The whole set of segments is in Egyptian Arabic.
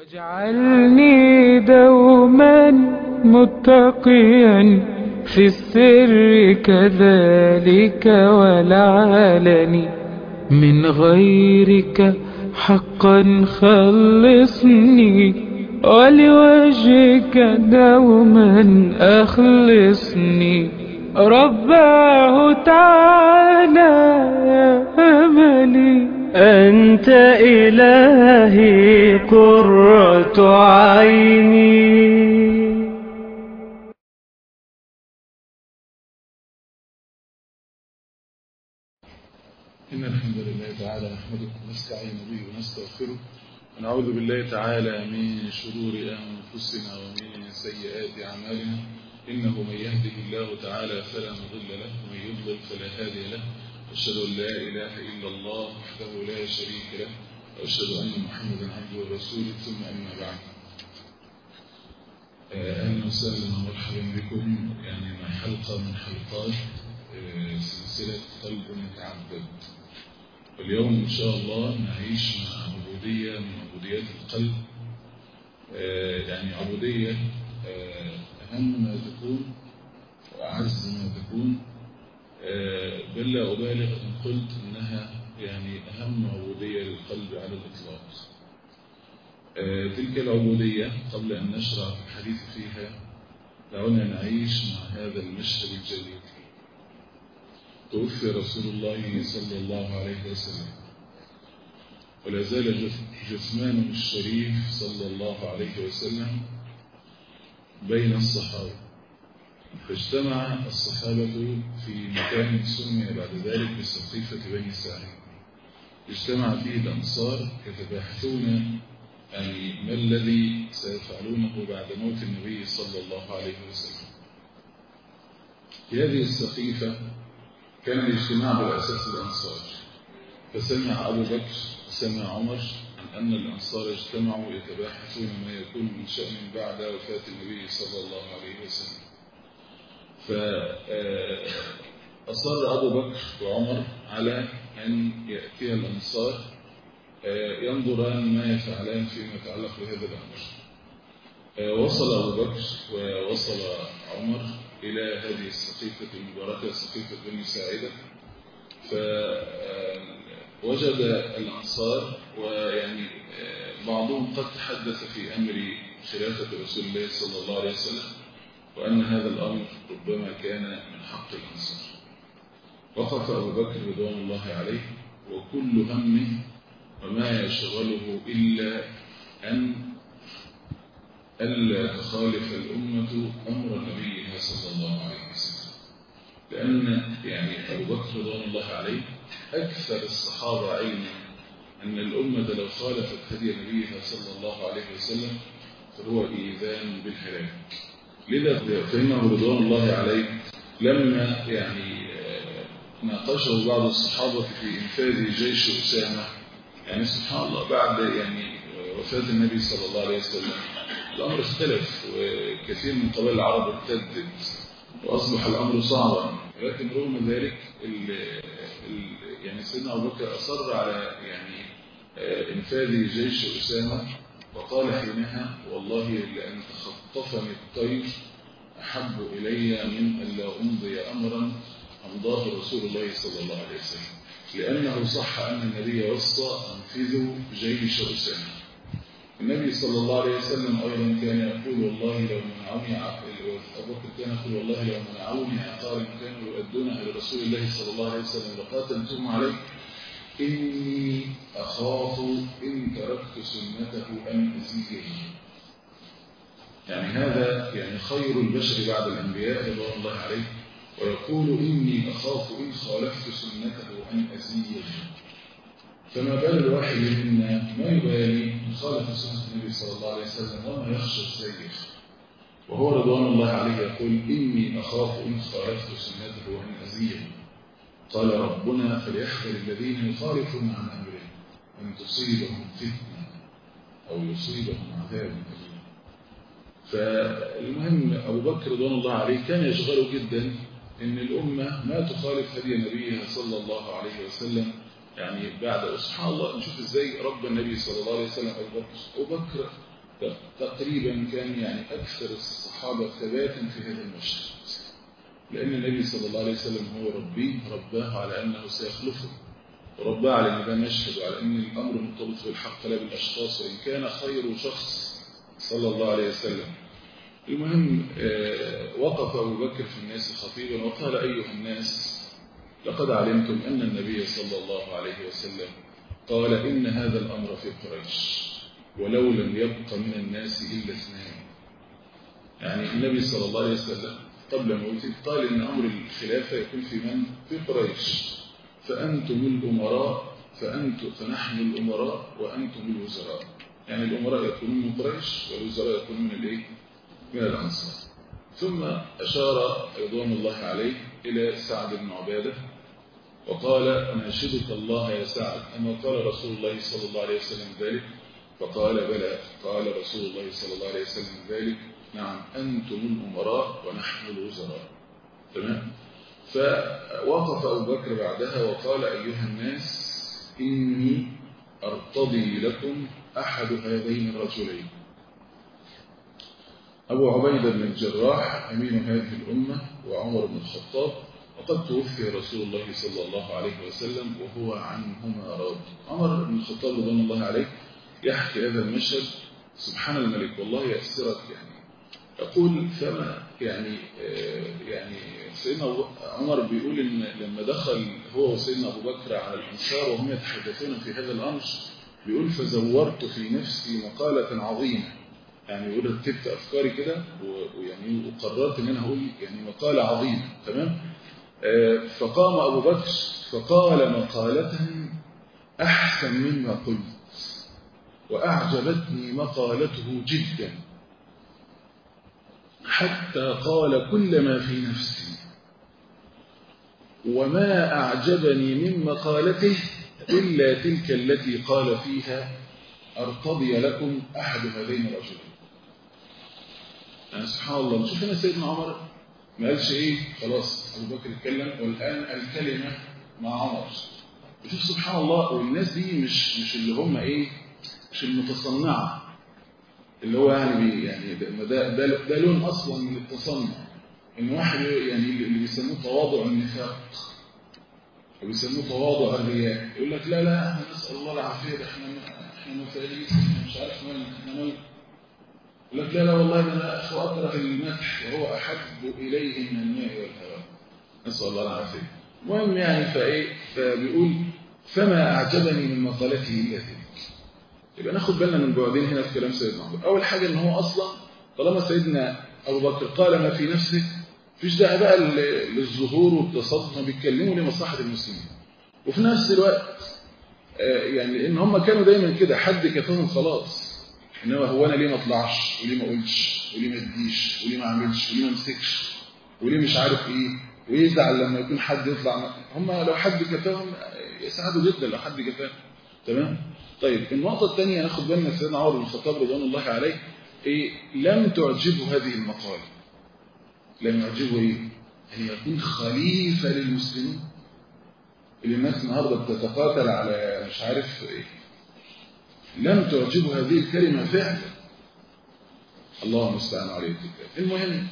واجعلني دوما متقيا في السر كذلك والعلن من غيرك حقا خلصني ولوجهك دوما أخلصني رباه تعالى يا أملي أنت إلهي قرة عيني إن الحمد لله تعالى نحمده ونستعين به ونستغفره ونعوذ بالله تعالى من شرور أنفسنا ومن سيئات أعمالنا إنه من يهده الله تعالى فلا مضل له ومن يضلل فلا هادي له أشهد أن لا إله إلا الله وحده لا شريك له وأشهد أن محمدا عبده ورسوله ثم أما بعد أهلا وسهلا ومرحبا بكم يعني مع حلقة من حلقات سلسلة قلب متعبد واليوم إن شاء الله نعيش مع عبودية من عبوديات القلب يعني عبودية أهم ما تكون وأعز ما تكون بل لا أبالغ إن قلت إنها يعني أهم عبودية للقلب على الإطلاق تلك العبودية قبل أن نشرع في الحديث فيها دعونا نعيش مع هذا المشهد الجليل توفي رسول الله صلى الله عليه وسلم ولا زال جثمانه الشريف صلى الله عليه وسلم بين الصحابة فاجتمع الصحابة في مكان سمي بعد ذلك بسقيفة بني ساعد اجتمع فيه الأنصار يتباحثون يعني ما الذي سيفعلونه بعد موت النبي صلى الله عليه وسلم في هذه السقيفة كان الاجتماع بالأساس الأنصار فسمع أبو بكر سمع عمر عن أن الأنصار اجتمعوا يتباحثون ما يكون من شأن بعد وفاة النبي صلى الله عليه وسلم فأصر أبو بكر وعمر على أن يأتي الأنصار ينظران ما يفعلان فيما يتعلق بهذا الأمر وصل أبو بكر ووصل عمر إلى هذه السقيفة المباركة سقيفة بني ساعدة فوجد الأنصار ويعني بعضهم قد تحدث في أمر خلافة رسول الله صلى الله عليه وسلم وأن هذا الأمر ربما كان من حق الأنصار وقف أبو بكر رضوان الله عليه وكل همه وما يشغله إلا أن ألا تخالف الأمة أمر نبيها صلى الله عليه وسلم لأن يعني أبو بكر رضوان الله عليه أكثر الصحابة علما أن الأمة لو خالفت هدي نبيها صلى الله عليه وسلم فهو إيذان بالهلاك لذا فإنه رضوان الله عليه لما يعني ناقشه بعض الصحابة في إنفاذ جيش أسامة يعني سبحان الله بعد يعني وفاة النبي صلى الله عليه وسلم الأمر اختلف وكثير من قبائل العرب ارتدت وأصبح الأمر صعبا ولكن رغم ذلك ال ال يعني سيدنا أبو بكر أصر على يعني إنفاذ جيش أسامة وقال حينها والله لأن تخطفني الطير أحب إلي من أن لا أمضي أمرا أمضاه رسول الله صلى الله عليه وسلم لأنه صح أن النبي وصى أنفذوا جيش أسامة النبي صلى الله عليه وسلم أيضا كان يقول والله لو منعوني أبو بكر كان يقول والله لو منعوني عقارا كانوا يؤدونها لرسول الله صلى الله عليه وسلم لقاتلتهم عليه إني أخاف إن تركت سنته أن أزيده يعني هذا يعني خير البشر بعد الأنبياء رضوان الله عليه ويقول إني أخاف إن خالفت سنته أن أزيده فما بال الواحد منا ما يبالي ان خالف سنه النبي صلى الله عليه وسلم وما يخشى الزيغ وهو رضوان الله عليه يقول اني اخاف ان خالفت سنته ان ازيغ قال ربنا فليحذر الذين يخالفون عن امره ان تصيبهم فتنه او يصيبهم عذاب اليم فالمهم ابو بكر رضوان الله عليه كان يشغله جدا ان الامه ما تخالف هدي نبيها صلى الله عليه وسلم يعني بعد سبحان الله نشوف ازاي رب النبي صلى الله عليه وسلم ابو بكر ابو بكر تقريبا كان يعني أكثر الصحابة ثباتا في هذا المشهد لأن النبي صلى الله عليه وسلم هو ربي رباه على أنه سيخلفه ورباه على أن ده مشهد وعلى أن الأمر مرتبط بالحق لا بالأشخاص وإن كان خير شخص صلى الله عليه وسلم المهم وقف أبو بكر في الناس خطيبا وقال أيها الناس لقد علمتم أن النبي صلى الله عليه وسلم قال إن هذا الأمر في قريش ولو لم يبق من الناس إلا اثنان يعني النبي صلى الله عليه وسلم قبل موته قال إن أمر الخلافة يكون في من؟ في قريش فأنتم الأمراء فأنتم فنحن الأمراء وأنتم الوزراء يعني الأمراء يكونون من قريش والوزراء يكونون من الإيه؟ من الأنصار ثم أشار رضوان الله عليه إلى سعد بن عبادة وقال أناشدك الله يا سعد أما قال رسول الله صلى الله عليه وسلم ذلك فقال بلى قال رسول الله صلى الله عليه وسلم ذلك نعم أنتم الأمراء ونحن الوزراء تمام فوقف أبو بكر بعدها وقال أيها الناس إني أرتضي لكم أحد هذين الرجلين أبو عبيدة بن الجراح أمين هذه الأمة وعمر بن الخطاب وقد توفي رسول الله صلى الله عليه وسلم وهو عنهما راض عمر بن الخطاب رضي الله عليه يحكي هذا المشهد سبحان الملك والله يأسرك يعني يقول فما يعني يعني سيدنا عمر بيقول ان لما دخل هو وسيدنا ابو بكر على الانصار وهم يتحدثون في هذا الامر بيقول فزورت في نفسي مقالة عظيمة يعني يقول رتبت افكاري كده ويعني وقررت ان انا اقول يعني مقالة عظيمة تمام فقام ابو بكر فقال مقالة احسن مما قلت واعجبتني مقالته جدا حتى قال كل ما في نفسي وما أعجبني من مقالته إلا تلك التي قال فيها أرتضي لكم أحد هذين الرجلين يعني سبحان الله نشوف هنا سيدنا عمر ما قالش إيه خلاص أبو بكر اتكلم والآن الكلمة مع عمر شوف سبحان الله والناس دي مش مش اللي هم إيه مش المتصنعة اللي هو يعني بي يعني ده, ده, ده لون أصلا من التصنع إن واحد يعني اللي بيسموه تواضع النفاق وبيسموه تواضع الرياء يقول لك لا لا احنا نسأل الله العافية ده احنا احنا مفاريس احنا مش عارف مالنا احنا مالنا يقول لك لا لا والله ده انا اخو اكره المدح وهو احب اليه من الماء والهواء نسأل الله العافية المهم يعني فايه فبيقول فما اعجبني من مقالته الا ذلك يبقى ناخد بالنا من بعدين هنا في كلام سيدنا عمر اول حاجه ان هو اصلا طالما سيدنا ابو بكر قال ما في نفسه مفيش داعي بقى للظهور والتصدق ما بيتكلموا لمصلحه المسلمين وفي نفس الوقت يعني لان هم كانوا دايما كده حد كفاهم خلاص انما هو انا ليه ما اطلعش وليه ما اقولش وليه ما اديش وليه ما اعملش وليه ما امسكش وليه مش عارف ايه ويزعل لما يكون حد يطلع هم لو حد كفاهم يسعدوا جدا لو حد كفاهم تمام طيب النقطة الثانية ناخد بالنا سيدنا عمر بن الخطاب رضوان الله عليه إيه لم تعجبه هذه المقالة لم يعجبه إيه أن يكون خليفة للمسلمين اللي الناس النهاردة بتتقاتل على مش عارف إيه لم تعجبه هذه الكلمة فعلا الله المستعان عليه المهم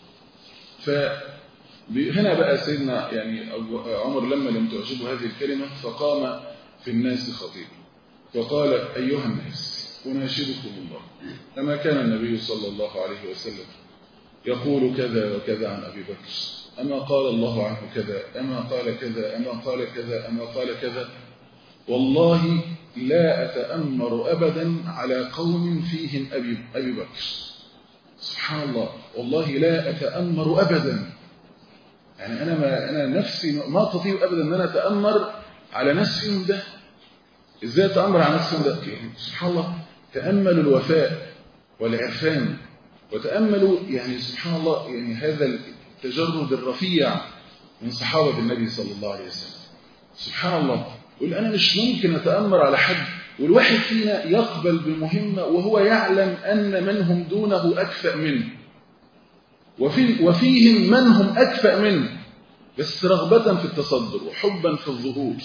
فهنا بقى سيدنا يعني عمر لما لم تعجبه هذه الكلمة فقام في الناس خطيبا وقال أيها الناس أناشدكم الله أما كان النبي صلى الله عليه وسلم يقول كذا وكذا عن أبي بكر أما قال الله عنه كذا أما قال كذا أما قال كذا أما قال كذا والله لا أتأمر أبدا على قوم فيهم أبي, أبي بكر سبحان الله والله لا أتأمر أبدا يعني أنا, ما أنا نفسي ما أستطيع أبدا أن أنا أتأمر على ناس فيهم ده ازاي تأمر على نفسهم ده سبحان الله تأملوا الوفاء والعرفان وتأملوا يعني سبحان الله يعني هذا التجرد الرفيع من صحابة النبي صلى الله عليه وسلم سبحان الله يقول أنا مش ممكن أتأمر على حد والواحد فينا يقبل بمهمة وهو يعلم أن من هم دونه أكفأ منه وفي وفيهم من هم أكفأ منه بس رغبة في التصدر وحبا في الظهور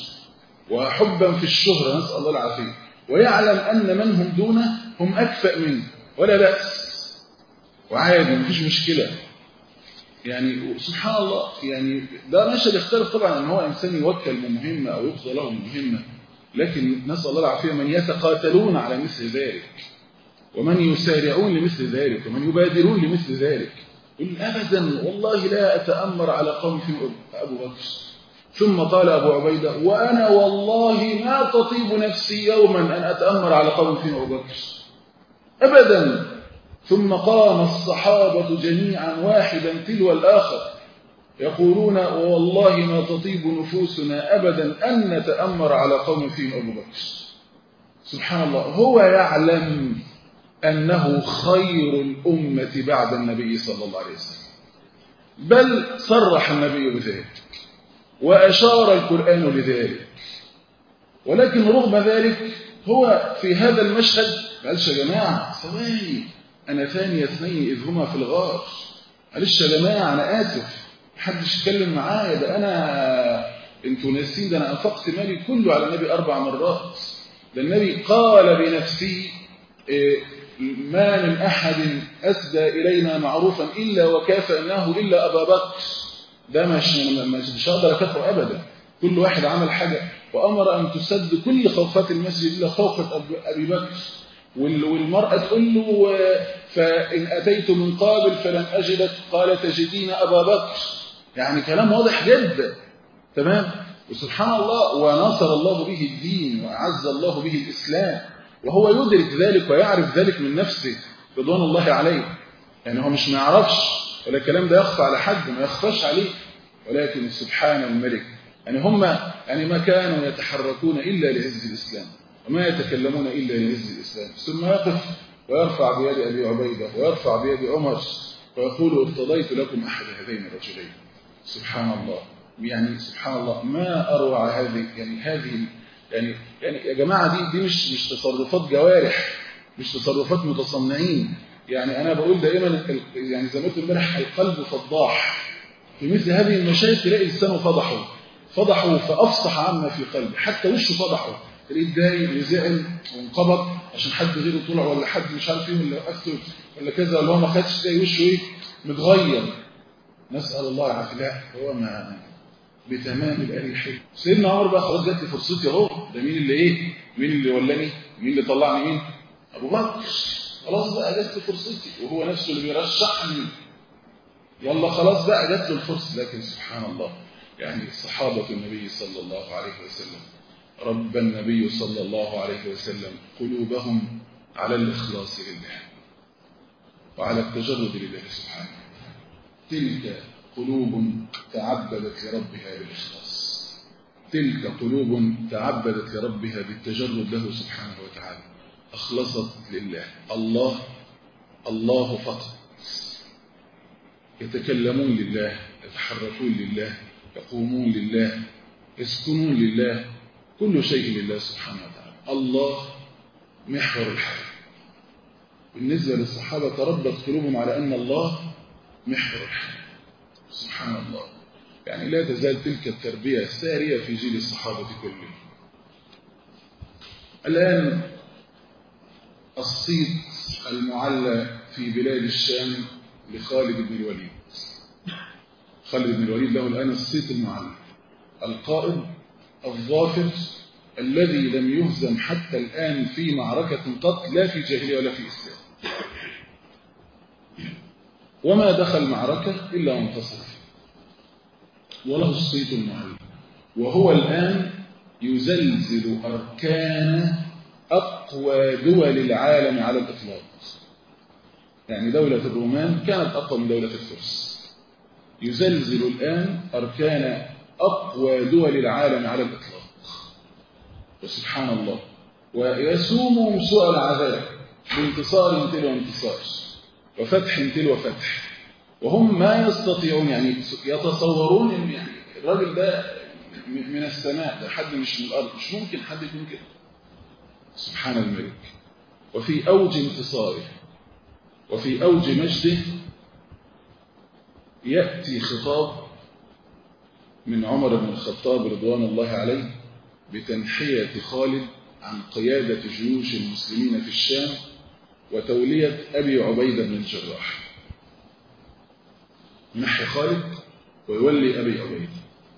وحبا في الشهرة نسأل الله العافية ويعلم أن من هم دونه هم أكفأ منه ولا بأس وعادي مفيش مشكلة يعني سبحان الله يعني ده مشهد يختلف طبعا ان هو انسان يوكل بمهمه او يقضى له بمهمه لكن نسال الله العافيه من يتقاتلون على مثل ذلك ومن يسارعون لمثل ذلك ومن يبادرون لمثل ذلك قل ابدا والله لا اتامر على قوم في ابو بكر ثم قال ابو عبيده وانا والله ما تطيب نفسي يوما ان اتامر على قوم في ابو بكر ابدا ثم قام الصحابة جميعا واحدا تلو الآخر يقولون والله ما تطيب نفوسنا أبدا أن نتأمر على قوم فيهم أبو بكر سبحان الله هو يعلم أنه خير الأمة بعد النبي صلى الله عليه وسلم بل صرح النبي بذلك وأشار القرآن لذلك ولكن رغم ذلك هو في هذا المشهد قالش يا جماعة ثواني أنا ثاني اثنين إذ هما في الغار معلش يا جماعة أنا آسف محدش يتكلم معايا ده أنا أنتوا ناسين ده أنا أنفقت مالي كله على النبي أربع مرات ده النبي قال بنفسه ما من أحد أسدى إلينا معروفا إلا وكافأناه إلا أبا بكر ده مش مش هقدر أكافئه أبدا كل واحد عمل حاجة وأمر أن تسد كل خوفات المسجد إلا خوفة أبي بكر والمرأة تقول له فإن أتيت من قابل فلم أجدك قال تجدين أبا بكر يعني كلام واضح جدا تمام وسبحان الله ونصر الله به الدين وأعز الله به الإسلام وهو يدرك ذلك ويعرف ذلك من نفسه رضوان الله عليه يعني هو مش ما يعرفش ولا الكلام ده يخفى على حد ما يخفاش عليه ولكن سبحان الملك يعني هم يعني ما كانوا يتحركون إلا لعز الإسلام وما يتكلمون إلا لعز الإسلام ثم يقف ويرفع بيد أبي عبيدة ويرفع بيد عمر ويقول ارتضيت لكم أحد هذين الرجلين سبحان الله يعني سبحان الله ما أروع هذه يعني هذه يعني يعني يا جماعة دي دي مش مش تصرفات جوارح مش تصرفات متصنعين يعني أنا بقول دائما يعني زي ما قلت امبارح القلب فضاح في مثل هذه المشاهد تلاقي لسانه فضحه فضحه فأفصح عما في قلبه حتى وشه فضحه تلاقيه اتضايق وزعل وانقبض عشان حد غيره طلع ولا حد مش عارف ايه ولا وقفته ولا كذا ولا هو ما خدش تلاقي وشه ايه متغير نسأل الله العافية لا هو ما بتمام الآن الحلو سيدنا عمر بقى خلاص جات لي فرصتي اهو ده مين اللي ايه مين اللي ولاني مين اللي طلعني مين ابو بكر خلاص بقى جات لي فرصتي وهو نفسه اللي بيرشحني يلا خلاص بقى جات له الفرصه لكن سبحان الله يعني صحابه النبي صلى الله عليه وسلم رب النبي صلى الله عليه وسلم قلوبهم على الإخلاص لله وعلى التجرد لله سبحانه تلك قلوب تعبدت لربها بالإخلاص تلك قلوب تعبدت لربها بالتجرد له سبحانه وتعالى أخلصت لله الله الله فقط يتكلمون لله يتحركون لله يقومون لله يسكنون لله كل شيء لله سبحانه وتعالى الله محور الحياة بالنسبة للصحابة تربت قلوبهم على أن الله محور الحياة سبحان الله يعني لا تزال تلك التربية سارية في جيل الصحابة كلهم الآن الصيت المعلى في بلاد الشام لخالد بن الوليد خالد بن الوليد له الآن الصيت المعلى القائد الظافر الذي لم يهزم حتى الآن في معركة قط لا في جاهلية ولا في إسلام وما دخل معركة إلا وانتصر وله الصيت المعلم وهو الآن يزلزل أركان أقوى دول العالم على الإطلاق يعني دولة الرومان كانت أقوى من دولة الفرس يزلزل الآن أركان أقوى دول العالم على الإطلاق وسبحان الله ويسومهم سوء العذاب بانتصار تلو انتصار وفتح تلو فتح وهم ما يستطيعون يعني يتصورون ان يعني الراجل ده من السماء ده حد مش من الارض مش ممكن حد يكون كده سبحان الملك وفي اوج انتصاره وفي اوج مجده ياتي خطاب من عمر بن الخطاب رضوان الله عليه بتنحية خالد عن قيادة جيوش المسلمين في الشام وتولية أبي عبيدة بن الجراح نحي خالد ويولي أبي عبيدة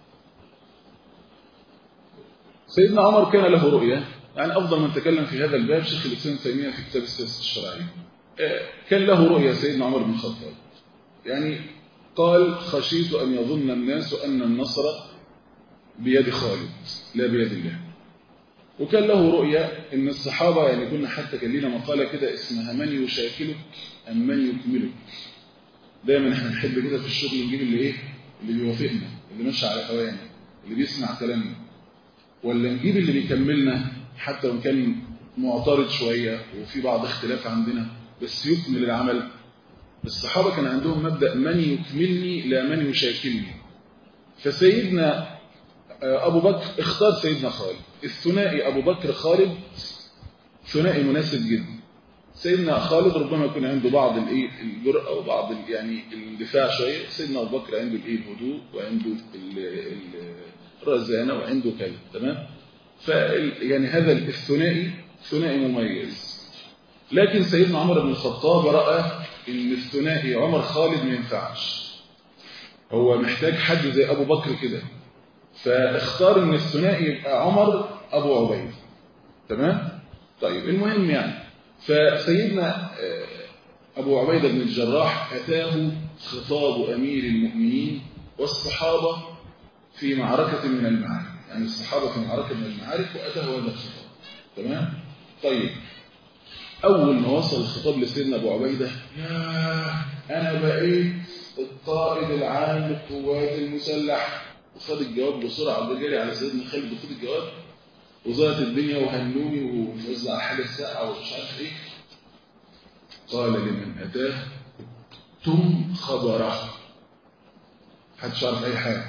سيدنا عمر كان له رؤية يعني أفضل من تكلم في هذا الباب شيخ الإسلام تيمية في كتاب السياسة الشرعية كان له رؤية سيدنا عمر بن الخطاب يعني قال خشيت أن يظن الناس أن النصر بيد خالد لا بيد الله وكان له رؤية ان الصحابة يعني كنا حتى كان لنا مقالة كده اسمها من يشاكلك أم من يكملك دايما احنا نحب كده في الشغل نجيب اللي ايه اللي بيوافقنا اللي ماشي على هوانا اللي بيسمع كلامنا ولا نجيب اللي بيكملنا حتى وان كان معترض شوية وفي بعض اختلاف عندنا بس يكمل العمل الصحابة كان عندهم مبدأ من يكملني لا من يشاكلني فسيدنا أبو بكر اختار سيدنا خالد الثنائي أبو بكر خالد ثنائي مناسب جدا سيدنا خالد ربما يكون عنده بعض الايه الجرأة وبعض يعني الاندفاع شوية سيدنا أبو بكر عنده الايه الهدوء وعنده الرزانة وعنده كذا تمام ف يعني هذا الثنائي ثنائي مميز لكن سيدنا عمر بن الخطاب رأى ان الثنائي عمر خالد ما ينفعش هو محتاج حد زي أبو بكر كده فاختار ان الثنائي يبقى عمر ابو عبيد تمام طيب المهم يعني فسيدنا ابو عبيده بن الجراح اتاه خطاب امير المؤمنين والصحابه في معركه من المعارك يعني الصحابه في معركه من المعارك واتاه هذا الخطاب تمام طيب اول ما وصل الخطاب لسيدنا ابو عبيده يا انا بقيت القائد العام للقوات المسلحه وخد الجواب بسرعة وجري على سيدنا خالد وخد الجواب وظهرت الدنيا وهنوني ووزع حاجة الساعة ومش عارف ايه قال لمن أتاه تم خبره محدش عارف أي حاجة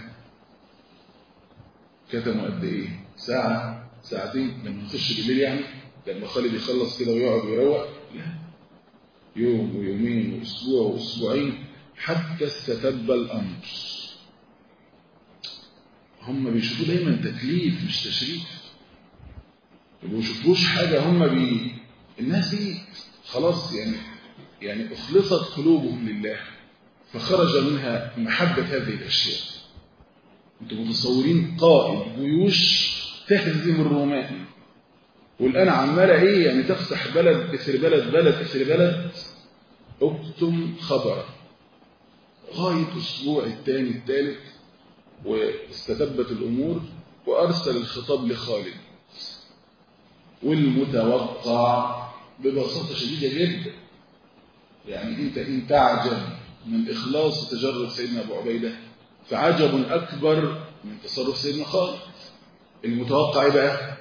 كتموا قد إيه ساعة ساعتين لما نخش بالليل يعني لما خالد يخلص كده ويقعد ويروق لا يوم ويومين وأسبوع وأسبوعين حتى استتب الأمر هم بيشوفوا دايما تكليف مش تشريف ما بيشوفوش حاجة هم بي الناس دي خلاص يعني يعني أخلصت قلوبهم لله فخرج منها محبة هذه الأشياء انتم متصورين قائد جيوش تهزم الرومان والآن عمالة إيه يعني تفسح بلد إثر بلد بلد إثر بلد اكتم خبر غاية أسبوع الثاني الثالث واستتبت الأمور وأرسل الخطاب لخالد والمتوقع ببساطة شديدة جدا يعني أنت إن تعجب من إخلاص تجرد سيدنا أبو عبيدة فعجب أكبر من تصرف سيدنا خالد المتوقع بقى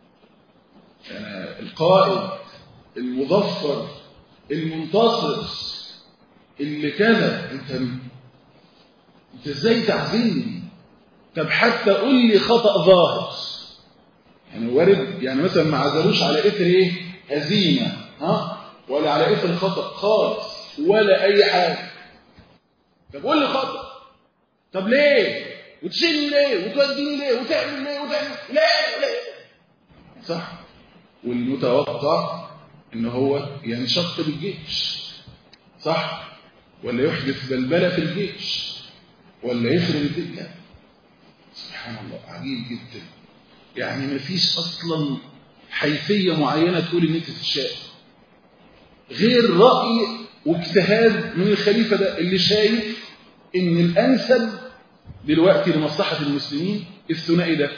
يعني القائد المظفر المنتصر اللي كذا انت انت ازاي تعزيني طب حتى قول لي خطأ ظاهر يعني وارد يعني مثلا ما عزلوش على اثر ايه هزيمه ها ولا على اثر خطأ خالص ولا اي حاجه طب قول لي خطأ طب ليه وتشيلني ليه وتوديني ليه وتعمل ليه وتعمل ليه ليه صح والمتوقع ان هو ينشق بالجيش صح ولا يحدث بلبله في الجيش ولا يخرب الدنيا سبحان الله عجيب جدا يعني ما فيش اصلا حيثيه معينه تقول ان انت تتشاء غير راي واجتهاد من الخليفه ده اللي شايف ان الانسب دلوقتي لمصلحه المسلمين الثنائي ده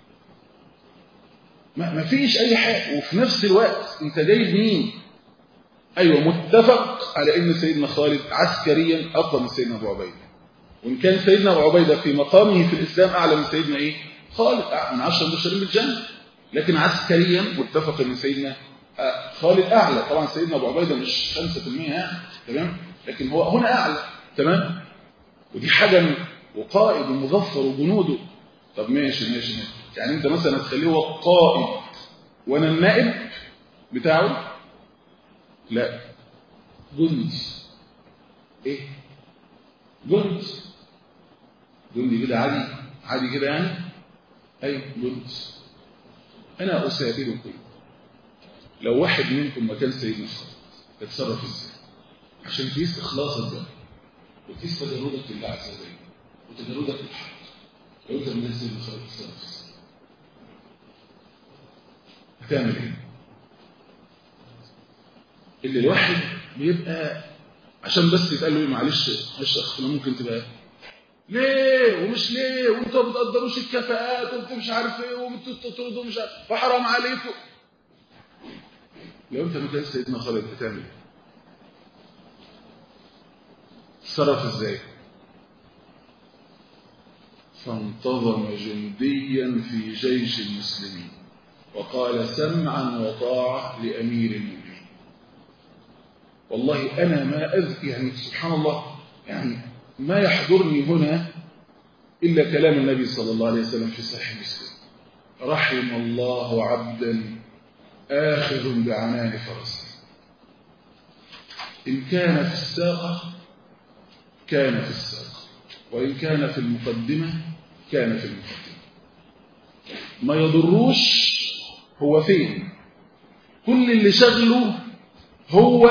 ما فيش اي حاجه وفي نفس الوقت انت جايب مين ايوه متفق على ان سيدنا خالد عسكريا اقوى من سيدنا ابو عبيده وان كان سيدنا ابو عبيده في مقامه في الاسلام اعلى من سيدنا ايه خالد من 10 مبشرين بالجنه لكن عسكريا متفق ان سيدنا خالد اعلى طبعا سيدنا ابو عبيده مش 5% يعني تمام لكن هو هنا اعلى تمام ودي حاجه وقائد ومظفر وجنوده طب ماشي ماشي ماشي يعني انت مثلا تخليه هو القائد وانا النائب بتاعه لا جندي ايه جندي جندي كده عادي عادي كده يعني ايوه جندي انا اسابقكم لو واحد منكم مكان سيدنا خالد تتصرف ازاي عشان تقيس اخلاصك بقى وتقيس تجردك لله عز وجل وتجردك للحق لو انت من الناس اللي خرج تتصرف ازاي هتعمل ايه اللي الواحد بيبقى عشان بس يتقال له ايه معلش معلش اخ ممكن تبقى ليه ومش ليه وانتوا ما بتقدروش الكفاءات وانتوا مش عارف ايه وانتوا تطردوا مش عارف وحرام عليكم لو انت مكان سيدنا خالد هتعمل ايه تصرف ازاي فانتظم جنديا في جيش المسلمين وقال سمعا وطاعة لأمير المؤمنين والله أنا ما أذكي يعني سبحان الله يعني ما يحضرني هنا إلا كلام النبي صلى الله عليه وسلم في صحيح مسلم رحم الله عبدا آخذ بعنان فرسه إن كان في الساقة كان في الساقة وإن كان في المقدمة كان في المقدمة ما يضروش هو فين كل اللي شغله هو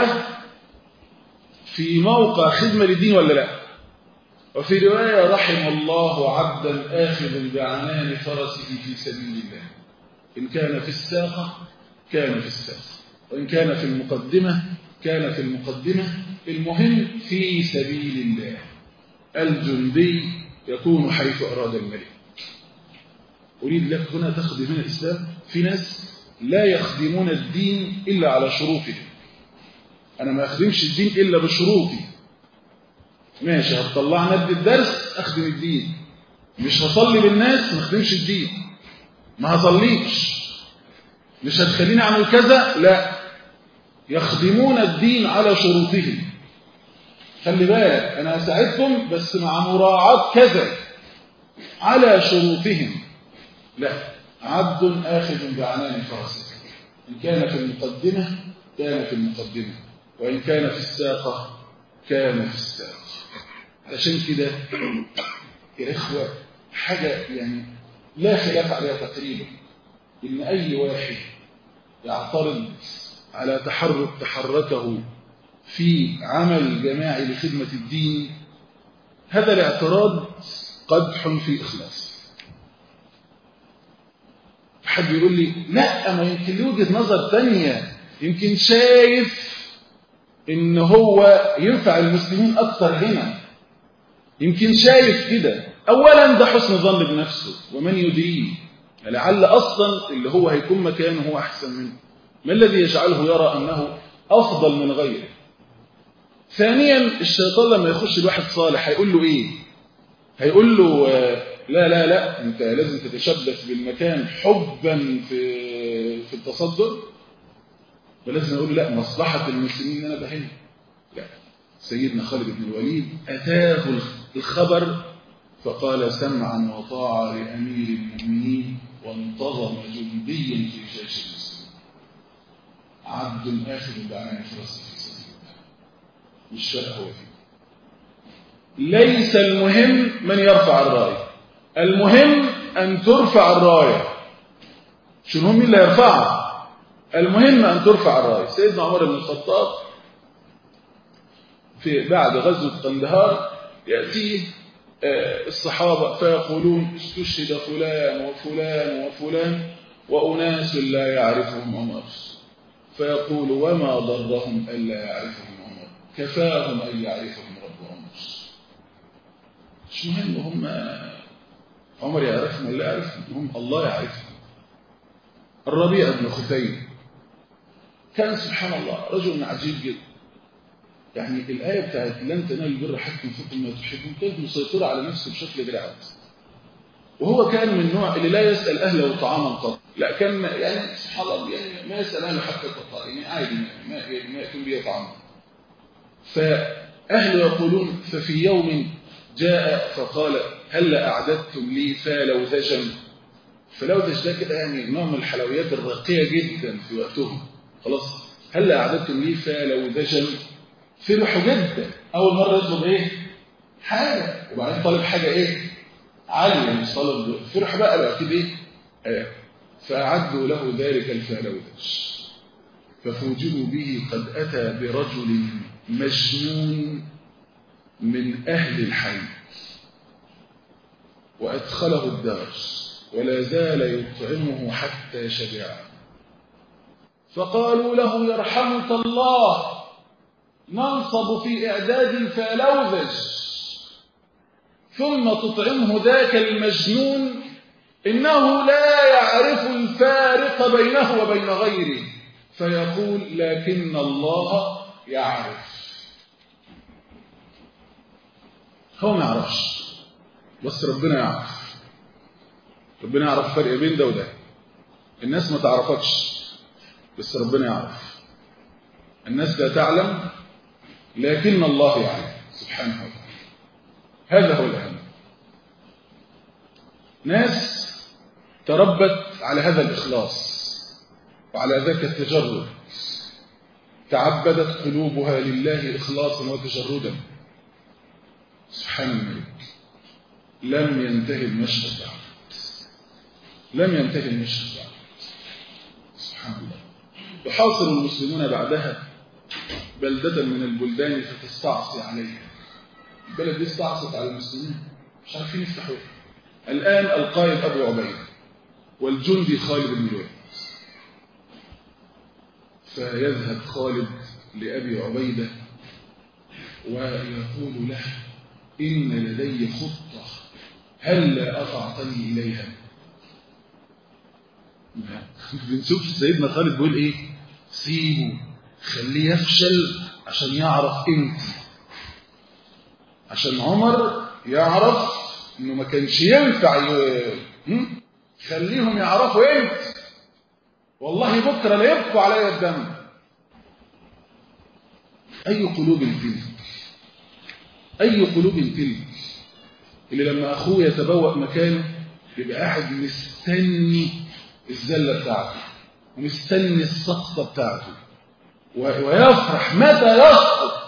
في موقع خدمة للدين ولا لا وفي رواية رحم الله عبدا آخذ بعنان فرسه في سبيل الله إن كان في الساقة كان في الساقة وإن كان في المقدمة كان في المقدمة المهم في سبيل الله الجندي يكون حيث أراد الملك أريد لك هنا تخدم من الإسلام في ناس لا يخدمون الدين إلا على شروطه أنا ما أخدمش الدين إلا بشروطي ماشي هتطلعني ادي الدرس أخدم الدين مش هصلي بالناس ما أخدمش الدين ما هصليش مش هتخليني أعمل كذا لا يخدمون الدين على شروطهم خلي بالك أنا أساعدكم بس مع مراعاة كذا على شروطهم لا عبد آخذ بعنان فرسه إن كان في المقدمة كان في المقدمة وإن كان في الساقة كان في الساقة عشان كده يا إخوة حاجة يعني لا خلاف عليها تقريبا إن أي واحد يعترض على تحرك تحركه في عمل جماعي لخدمة الدين هذا الاعتراض قدح في إخلاص حد يقول لي لا ما يمكن له وجهة نظر تانية يمكن شايف ان هو ينفع المسلمين اكتر هنا يمكن شايف كده اولا ده حسن ظن بنفسه ومن يدريه لعل اصلا اللي هو هيكون مكانه هو احسن منه ما الذي يجعله يرى انه افضل من غيره ثانيا الشيطان لما يخش الواحد صالح هيقول له ايه هيقول له لا لا لا انت لازم تتشبث بالمكان حبا في في التصدر ولازم اقول لا مصلحه المسلمين ان انا بهن لا سيدنا خالد بن الوليد اتاه الخبر فقال سمعا وطاعه لامير المؤمنين وانتظم جنديا في جيش المسلمين عبد اخذ بعنان فرسه في سبيل الله مش فارق هو فيه ليس المهم من يرفع الرايه المهم أن ترفع الراية شو المهم اللي يرفعها المهم أن ترفع الراية سيدنا عمر بن الخطاب في بعد غزوة قندهار يأتيه الصحابة فيقولون استشهد فلان وفلان وفلان وأناس لا يعرفهم عمر فيقول وما ضرهم ألا يعرفهم عمر كفاهم أن يعرفهم رب عمر مش مهم هم عمر يعرفهم ولا يعرفهم هم الله يعرفهم الربيع بن خثيم كان سبحان الله رجل عجيب جدا يعني الآية بتاعت لن تنالوا البر حتى تنفقوا ما تحبون كانت مسيطرة على نفسه بشكل غير عادي وهو كان من النوع اللي لا يسأل أهله طعاما قط لا كان يعني سبحان الله يعني ما يسأل أهله حتى قط يعني عادي ما ما يكون به طعام فأهله يقولون ففي يوم جاء فقال هل أعددتم لي فلوذجا فلوذج ده كده يعني نوع من الحلويات الراقية جدا في وقتهم خلاص هل أعددتم لي فلوذجا فرحوا جدا أول مرة يطلب إيه حاجة وبعدين طالب حاجة إيه عالية مش طالب فرح بقى بقى كده إيه آه. فأعدوا له ذلك الفلوذج ففوجئوا به قد أتى برجل مجنون من أهل الحي وأدخله الدار ولا زال يطعمه حتى شبع فقالوا له يرحمك الله ننصب في إعداد فلوذج ثم تطعمه ذاك المجنون إنه لا يعرف الفارق بينه وبين غيره فيقول لكن الله يعرف هو ما يعرفش بس ربنا يعرف ربنا يعرف الفرق بين ده وده الناس ما تعرفكش بس ربنا يعرف الناس لا تعلم لكن الله يعلم سبحانه وتعالى هذا هو الأهم ناس تربت على هذا الإخلاص وعلى ذاك التجرد تعبدت قلوبها لله إخلاصا وتجردا سبحان الملك لم ينتهي المشهد بعد لم ينتهي المشهد بعد سبحان الله يحاصر المسلمون بعدها بلدة من البلدان فتستعصي عليها البلد دي استعصت على المسلمين مش عارفين يفتحوها الآن القائد أبو عبيد والجندي خالد بن الوليد فيذهب خالد لأبي عبيدة ويقول له إن لدي خطة هل لا أطعتني إليها بنشوف سيدنا خالد بيقول إيه سيبه خليه يفشل عشان يعرف انت عشان عمر يعرف انه ما كانش ينفع ي... خليهم يعرفوا انت والله بكره لا يبقوا علي الدم اي قلوب تلك اي قلوب تلك اللي لما اخوه يتبوأ مكانه يبقى قاعد مستني الزله بتاعته ومستني السقطه بتاعته ويفرح متى يسقط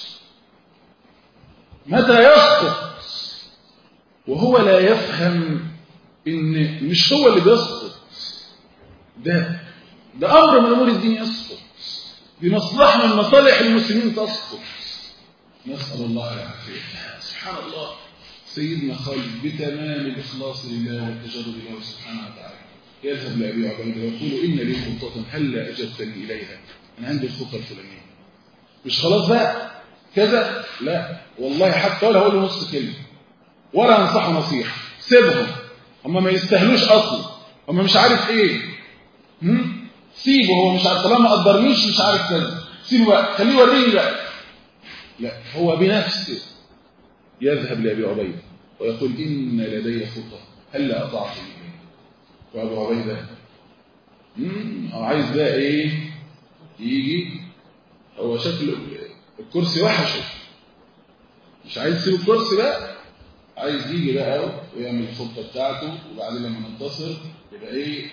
متى يسقط وهو لا يفهم ان مش هو اللي بيسقط ده ده امر من امور الدين يسقط بمصلحه من مصالح المسلمين تسقط نسال الله العافيه سبحان الله سيدنا خالد بتمام الاخلاص لله والتجرد له سبحانه وتعالى يذهب لابي عبيده ويقول ان لي خطه هلا اجبتني اليها انا عندي الخطه الفلانيه مش خلاص بقى كذا لا والله حتى ولا هقول له نص كلمه ولا انصحه نصيحه سيبهم هم ما يستاهلوش اصلا هم مش عارف ايه هم؟ سيبه هو مش عارف طالما ما قدرنيش مش عارف كذا سيبه بقى خليه يوريني بقى لا هو بنفسه يذهب لابي عبيده ويقول ان لدي خطه هلا اطعتني وابو عبيده عايز بقى ايه يجي هو شكل الكرسي وحشه مش عايز يسيب الكرسي بقى عايز يجي بقى ويعمل الخطه بتاعته وبعدين لما ننتصر يبقى ايه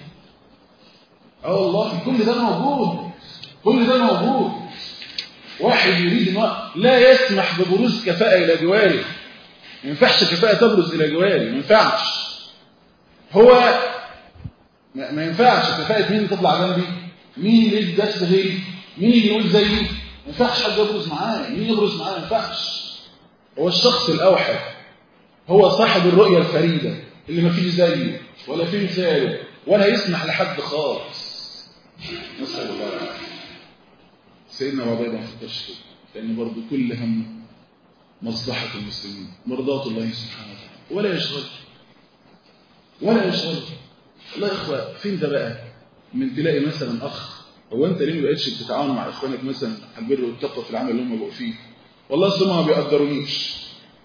اه والله كل ده موجود كل ده موجود واحد يريد ان لا يسمح ببروز كفاءه الى جواره ما ينفعش كفاءه تبرز الى جواري ما ينفعش هو ما, ما ينفعش كفاءه مين تطلع جنبي مين اللي يدرس غيري مين اللي يقول زيي ما ينفعش حد يبرز معاه مين يبرز معاه ما ينفعش هو الشخص الاوحد هو صاحب الرؤيه الفريده اللي ما فيش زيه ولا في مثاله ولا يسمح لحد خالص نسال الله العافيه سيدنا ابو عبيده ما فكرش كده لان برضه كل هم مصلحه المسلمين مرضاه الله سبحانه وتعالى ولا يشغل ولا يشغل والله يا اخوه فين ده بقى من تلاقي مثلا اخ هو انت ليه ما بقتش بتتعاون مع اخوانك مثلا على البر والتقوى في العمل اللي هم بقوا فيه والله اصل ما بيقدرونيش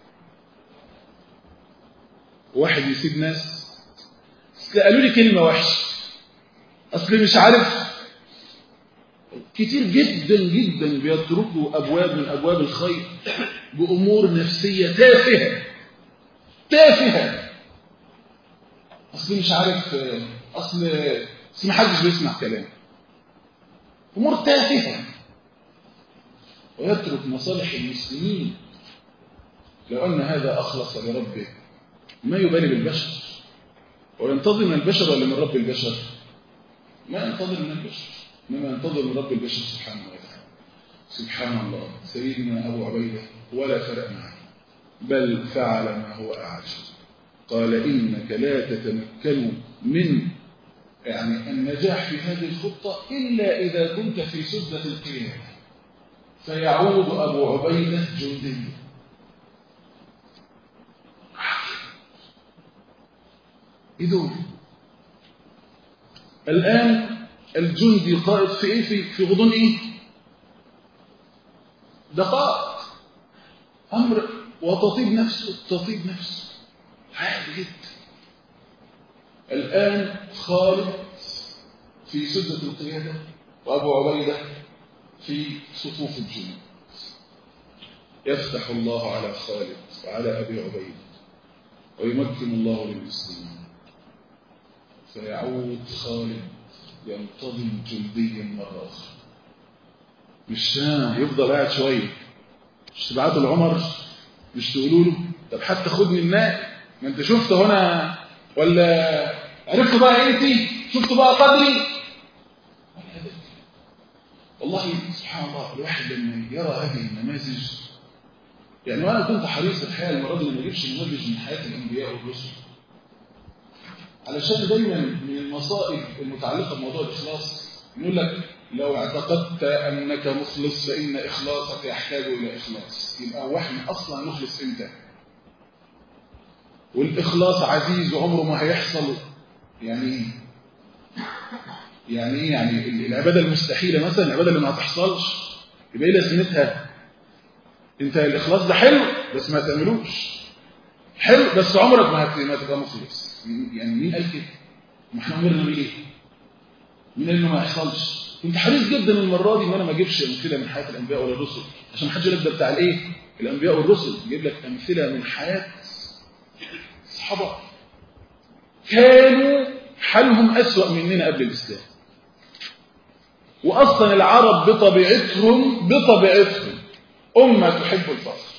واحد يسيب ناس اصل قالوا لي كلمه وحشه اصل مش عارف كتير جدا جدا بيتركوا ابواب من ابواب الخير بامور نفسيه تافهه تافهه اصل مش عارف اصل اصل ما حدش بيسمع كلام امور تافهه ويترك مصالح المسلمين لو ان هذا اخلص لربه ما يبالي بالبشر وينتظر من البشر ولا من رب البشر ما ينتظر من البشر مما ينتظر من رب البشر سبحانه وتعالى سبحان الله سيدنا أبو عبيدة ولا فرق معه بل فعل ما هو أعجب قال إنك لا تتمكن من يعني النجاح في هذه الخطة إلا إذا كنت في سدة القيامة فيعود أبو عبيدة جنديا إذن الآن الجندي قائد في إيه في, في غضون إيه دقائق أمر وتطيب نفسه تطيب نفسه عادي جدا الآن خالد في سدة القيادة وأبو عبيدة في صفوف الجنود يفتح الله على خالد وعلى أبي عبيدة ويمكن الله للمسلمين فيعود خالد ينتظم جلديا مرة أخرى مش يفضل قاعد شوية مش تبعته لعمر مش تقولوا له طب حتى خد من النائب ما انت شفت هنا ولا عرفت بقى انت شفت بقى قدري والله سبحان الله الواحد لما يرى هذه النماذج يعني وانا كنت حريص الحقيقه المره دي ما اجيبش نماذج من حياه الانبياء والرسل علشان دايما من المصائب المتعلقه بموضوع الاخلاص يقول لك لو اعتقدت انك مخلص فان اخلاصك يحتاج الى اخلاص يبقى واحنا اصلا نخلص امتى والاخلاص عزيز وعمره ما هيحصل يعني ايه يعني ايه يعني العباده المستحيله مثلا العباده اللي ما هتحصلش يبقى ايه لازمتها انت الاخلاص ده حلو بس ما تعملوش حلو بس عمرك ما ما تبقى مخلص يعني مين قال كده ما احنا امرنا بايه مين قال انه ما يحصلش كنت حريص جدا المره دي ان انا ما اجيبش امثله من حياه الانبياء ولا الرسل عشان ما حدش يقول ده بتاع الايه الانبياء والرسل يجيب لك امثله من حياه الصحابه كانوا حالهم اسوا مننا قبل الاسلام واصلا العرب بطبيعتهم بطبيعتهم امه تحب الفخر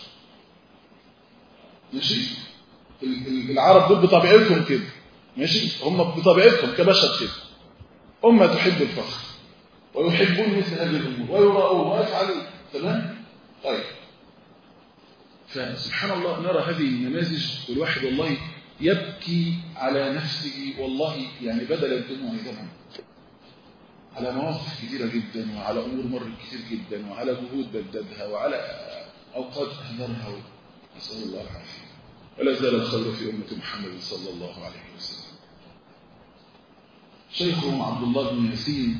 ماشي العرب دول بطبيعتهم كده ماشي هم بطبيعتهم كبشر كده امه تحب الفخر ويحبون مثل هذه الامور ويراؤون ويفعلون تمام طيب فسبحان الله نرى هذه النماذج والواحد والله يبكي على نفسه والله يعني بدل الدموع دما على مواقف كثيرة جدا وعلى أمور مرت كثير جدا وعلى جهود بددها وعلى أوقات أهدرها نسأل الله العافية ولا زال الخير في أمة محمد صلى الله عليه وسلم شيخهم عبد الله بن ياسين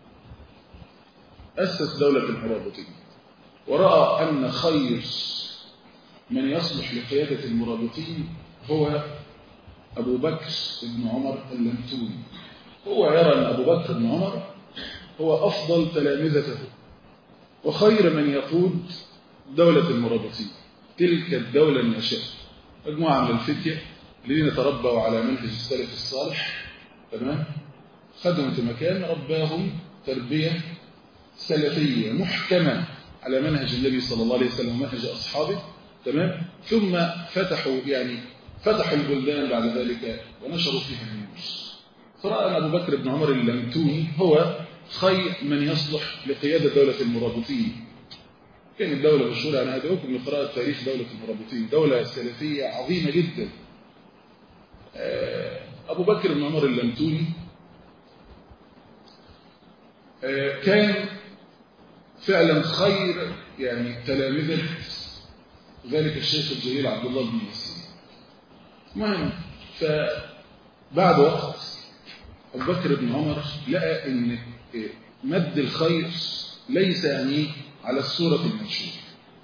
أسس دولة المرابطين ورأى أن خير من يصلح لقيادة المرابطين هو أبو بكر بن عمر اللمتوني هو يرى أن أبو بكر بن عمر هو أفضل تلامذته وخير من يقود دولة المرابطين تلك الدولة الناشئة مجموعة من الفتية الذين تربوا على منهج السلف الصالح تمام خدموا في مكان رباهم تربية سلفية محكمة على منهج النبي صلى الله عليه وسلم ومنهج أصحابه تمام ثم فتحوا يعني فتحوا البلدان بعد ذلك ونشروا فيها النور فرأى أن أبو بكر بن عمر اللمتوني هو خير من يصلح لقيادة دولة المرابطين كان الدولة مشهورة أنا أدعوكم لقراءة تاريخ دولة المرابطين دولة سلفية عظيمة جدا أبو بكر بن عمر اللمتوني كان فعلا خير يعني تلامذة ذلك الشيخ الجليل عبد الله بن ياسين المهم فبعد وقت أبو بكر بن عمر لقى أن مد الخير ليس يعني على الصورة المنشورة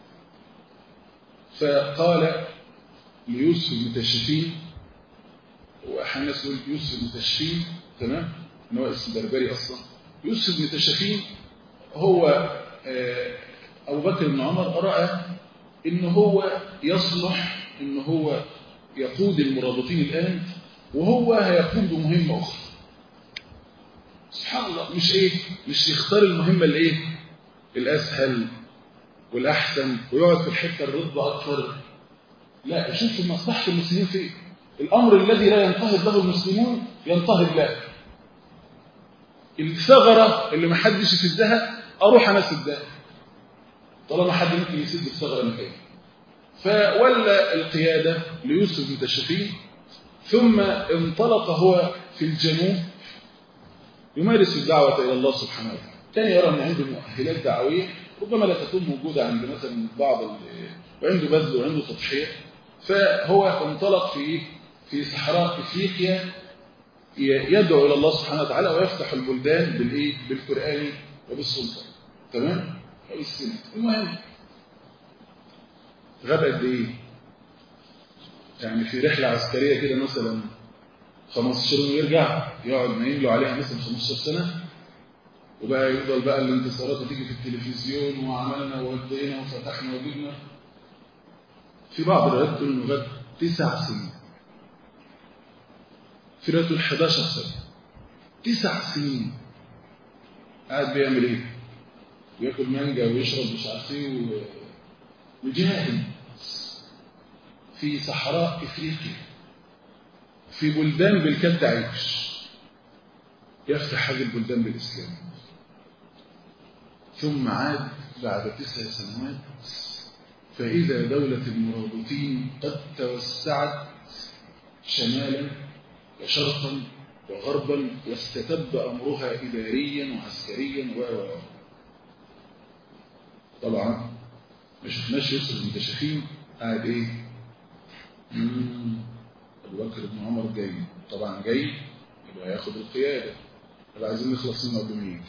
فقال ليوسف المتشفين وأحيانا الناس يقول يوسف المتشفين تمام ان هو اسم بربري أصلا يوسف المتشفين هو أبو بكر بن عمر رأى إن هو يصلح إن هو يقود المرابطين الآن وهو هيقوم بمهمة أخرى سبحان الله مش إيه مش يختار المهمة الإيه الأسهل والأحسن ويقعد في الحتة الرضا أكثر لا يشوف مصلحة المسلمين فين الأمر الذي لا ينتهض له المسلمون ينتهض له الثغرة اللي ما حدش يسدها أروح أنا أسدها طالما حد ممكن يسد الثغرة مكاني فولى القيادة ليوسف بن تشفين ثم انطلق هو في الجنوب يمارس الدعوة إلى الله سبحانه وتعالى كان يرى أن عنده مؤهلات دعوية ربما لا تكون موجودة عند مثلا بعض وعنده بذل وعنده تضحية فهو انطلق في في صحراء افريقيا يدعو الى الله سبحانه وتعالى ويفتح البلدان بالايه بالقران وبالسلطه تمام وبالسنه المهم غاب قد ايه يعني في رحله عسكريه كده مثلا 15 يوم ويرجع يقعد نايم له عليها مثلا 15 سنه وبقى يفضل بقى الانتصارات تيجي في التلفزيون وعملنا وودينا وفتحنا وجبنا في بعض الروايات تقول انه غاب تسع سنين في روايات تقول 11 سنه تسع سنين قاعد بيعمل ايه؟ بياكل مانجا ويشرب مش عارف ايه وجاهد في صحراء افريقيا في بلدان بالكاد عيش يفتح هذه البلدان بالاسلام ثم عاد بعد تسع سنوات فإذا دولة المرابطين قد توسعت شمالا وشرقا وغربا واستتب أمرها إداريا وعسكريا و طبعا ما شفناش يوسف بن تشافين قاعد ايه؟ ابو بكر بن عمر جاي طبعا جاي يبقى هياخد القياده يبقى عايزين نخلص منه قبل ما يجي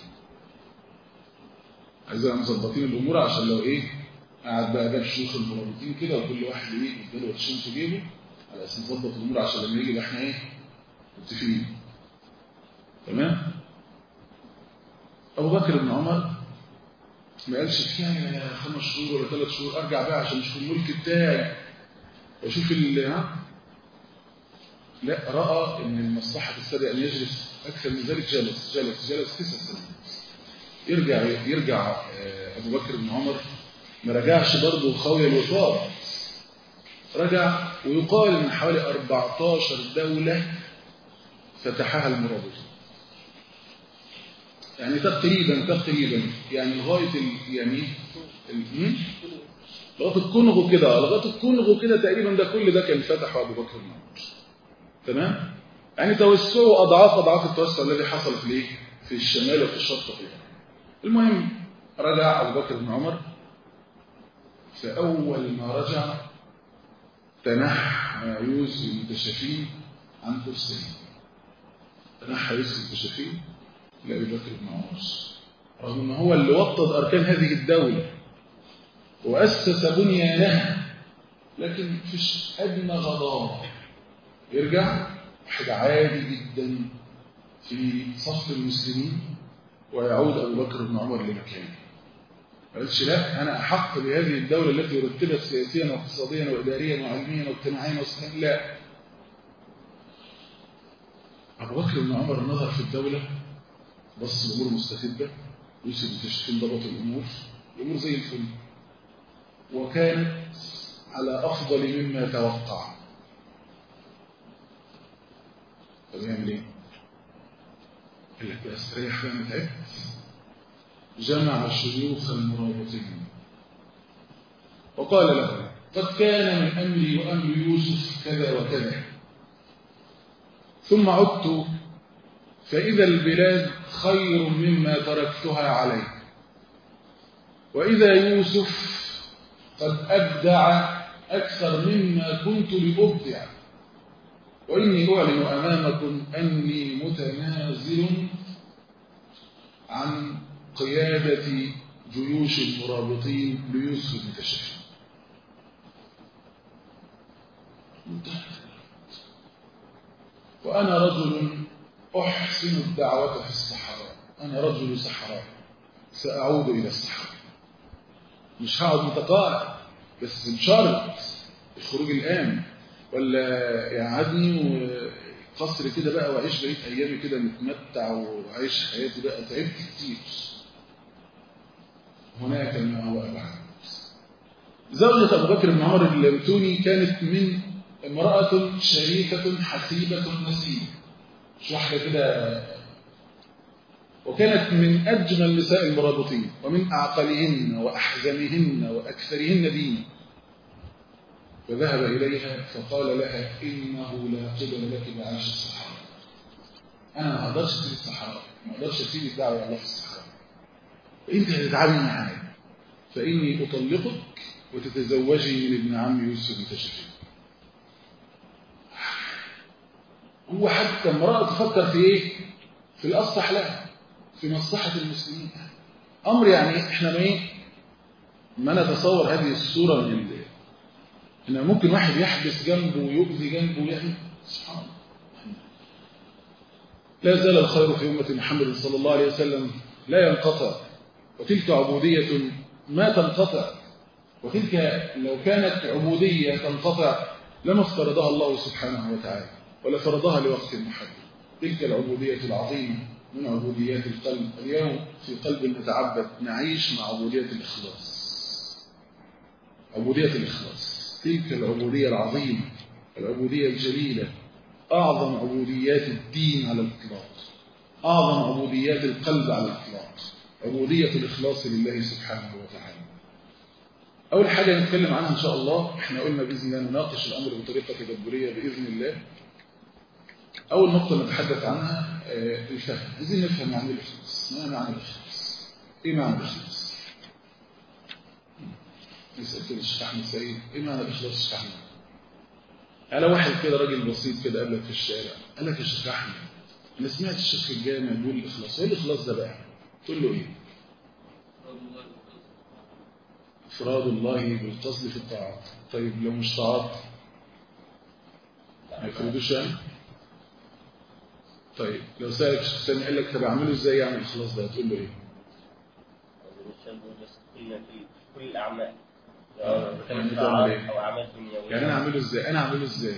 عايزين مظبطين الامور عشان لو ايه قاعد بقى جاب شيوخ المرابطين كده وكل واحد ايه يديله وشين في جيبه على اساس نظبط الامور عشان لما يجي يبقى احنا ايه متفقين تمام ابو بكر بن عمر ما قالش كفايه خمس شهور ولا ثلاث شهور ارجع بقى عشان اشوف الملك بتاعي واشوف ال ها لا راى ان المصلحه السابقه ان يجلس اكثر من ذلك جلس جلس جلس تسع سنين يرجع يرجع ابو بكر بن عمر ما رجعش برضه خاوي الوفاض رجع ويقال ان حوالي 14 دوله فتحها المرابطون يعني تقريبا تقريبا يعني لغايه يعني لغايه الكونغو كده لغايه الكونغو كده تقريبا ده كل ده كان فتحه ابو بكر بن عمر تمام يعني توسعه اضعاف اضعاف التوسع الذي حصل في الايه في الشمال وفي الشرق فيها المهم رجع ابو بكر بن عمر فاول ما رجع تنحى يوسف المتشافين عن كرسيه تنحى يوسف المتشافين لأبي بكر بن عمر رغم أنه هو اللي وطد أركان هذه الدولة وأسس بنيانها لكن فيش أدنى غضاضة يرجع واحد عادي جدا في صف المسلمين ويعود أبو بكر بن عمر لمكانه ما قالش لا أنا أحق بهذه الدولة التي رتبت سياسيا واقتصاديا وإداريا وعلميا واجتماعيا وصحيا لا أبو بكر بن عمر نظر في الدولة بص الأمور مستتبة يوسف بتشكيل ضبط الأمور الأمور زي الفل وكانت على أفضل مما توقع طب يعمل إيه؟ قال لك بقى استريح بقى أنا تعبت جمع شيوخ المرابطين وقال له قد كان من أمري وأمر يوسف كذا وكذا ثم عدت فإذا البلاد خير مما تركتها عليه وإذا يوسف قد أبدع أكثر مما كنت لأبدع وإني أعلن أمامكم أني متنازل عن قيادة جيوش المرابطين ليوسف بن تشفي وأنا رجل أحسن الدعوة في الصحراء أنا رجل صحراء سأعود إلى الصحراء مش هقعد متقاعد بس بشرط الخروج الآن ولا يقعدني وقصر كده بقى وأعيش بقية أيامي كده متمتع وأعيش حياتي بقى تعبت كتير هناك ما هو أبعد زوجة أبو بكر بن عمر اللمتوني كانت من امرأة شريفة حسيبة نسيبة مش واحدة كده وكانت من أجمل نساء المرابطين ومن أعقلهن وأحزمهن وأكثرهن دينا فذهب إليها فقال لها إنه لا قبل لك بعيش الصحراء أنا ما أقدرش أسيب الصحراء ما أقدرش أسيب الدعوة إلى الله في الصحراء وأنت هتتعامل معايا فإني أطلقك وتتزوجي من ابن عم يوسف بن تشفي هو حتى امرأة تفكر في إيه؟ في الأصلح لها في مصلحة المسلمين أمر يعني إحنا ما إيه؟ ما نتصور هذه الصورة من ال... إن ممكن واحد يحبس جنبه ويؤذي جنبه يعني سبحان الله لا زال الخير في أمة محمد صلى الله عليه وسلم لا ينقطع وتلك عبودية ما تنقطع وتلك لو كانت عبودية تنقطع لما افترضها الله سبحانه وتعالى ولا فرضها لوقت محدد تلك العبودية العظيمة من عبوديات القلب اليوم في قلب نتعبد نعيش مع عبودية الإخلاص عبودية الإخلاص تلك العبودية العظيمة العبودية الجليلة أعظم عبوديات الدين على الإطلاق أعظم عبوديات القلب على الإطلاق عبودية الإخلاص لله سبحانه وتعالى أول حاجة نتكلم عنها إن شاء الله إحنا قلنا بإذن الله نناقش الأمر بطريقة تدبرية بإذن الله أول نقطة نتحدث عنها الفهم عايزين نفهم معنى الإخلاص ما معنى الإخلاص إيه معنى الإخلاص نسأل كده الشيخ أحمد سعيد إيه معنى الإخلاص الشيخ أحمد على واحد كده راجل بسيط كده قابلك في الشارع قال لك يا شيخ أحمد أنا سمعت الشيخ في الجامع بيقول الإخلاص إيه الإخلاص ده بقى تقول له إيه إفراد الله بالقصد في الطاعات طيب لو مش طاعات ما يفردوش يعني طيب لو سألك الشيخ سامي قال لك طب أعمله إزاي يعني الإخلاص ده تقول له إيه كل الأعمال آه، كانت يعني طاعات تعمل إيه؟ أو أعمال دنيوية يعني أنا أعمله إزاي أنا أعمله إزاي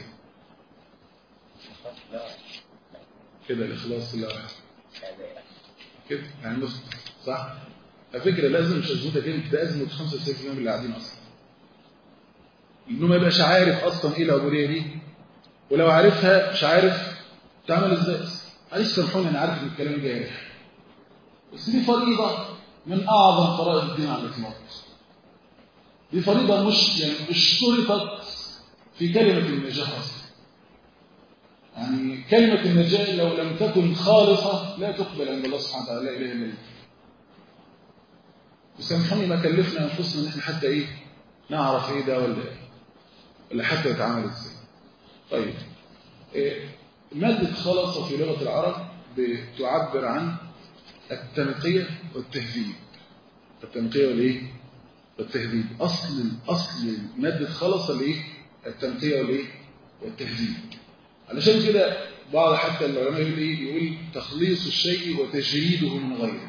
لا كده الإخلاص لا يعني كده يعني نص صح على فكرة لازم مش أزمتك أنت ده أزمة 95% من اللي قاعدين أصلا إنه ما يبقاش عارف أصلا إيه العبودية دي ولو عارفها مش عارف تعمل إزاي معلش سامحوني أنا عارف إن الكلام جارح بس دي فريضة من أعظم فرائض الدين على الإطلاق دي فريضة مش يعني اشترطت في كلمة النجاح أصلا يعني كلمة النجاة لو لم تكن خالصة لا تقبل عند الله سبحانه وتعالى لا إله إلا الله وسامحوني ما كلفنا أنفسنا إن إحنا حتى إيه نعرف إيه ده ولا إيه ولا حتى يتعامل إزاي طيب إيه مادة خلص في لغة العرب بتعبر عن التنقية والتهذيب التنقية والإيه والتهذيب أصل أصل مادة خلص الإيه التنقية والإيه والتهذيب علشان كده بعض حتى العلماء يقول ايه يقول تخليص الشيء وتجريده من غيره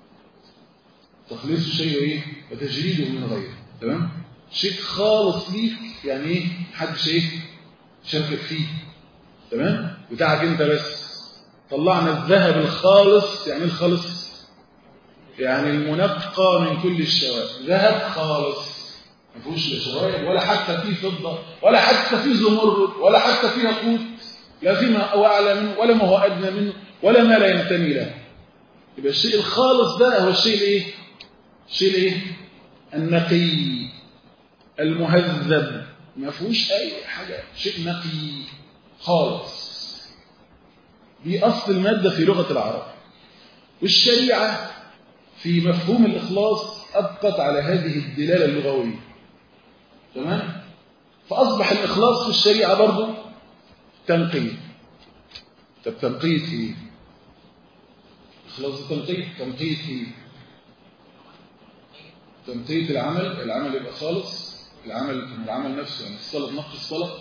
تخليص الشيء ايه وتجريده من غيره تمام شيء خالص ليك يعني ايه محدش ايه شاركك فيه تمام بتاعك انت بس طلعنا الذهب الخالص يعني إيه الخالص يعني المنقى من كل الشوائب ذهب خالص ما فيهوش لا شوائب ولا حتى فيه فضه ولا حتى فيه زمرد ولا حتى فيه ياقوت لا فيما هو أعلى منه ولا ما هو أدنى منه ولا ما لا ينتمي له يبقى الشيء الخالص ده هو الشيء الايه الشيء الايه النقي المهذب ما فيهوش اي حاجه شيء نقي خالص دي اصل الماده في لغه العرب والشريعه في مفهوم الاخلاص ابقت على هذه الدلاله اللغويه تمام فاصبح الاخلاص في الشريعه برضه تنقية طب تنقية ايه اخلاص التنقية تنقية ايه تنقية العمل العمل يبقى خالص العمل العمل نفسه يعني الصلاة تنقي الصلاة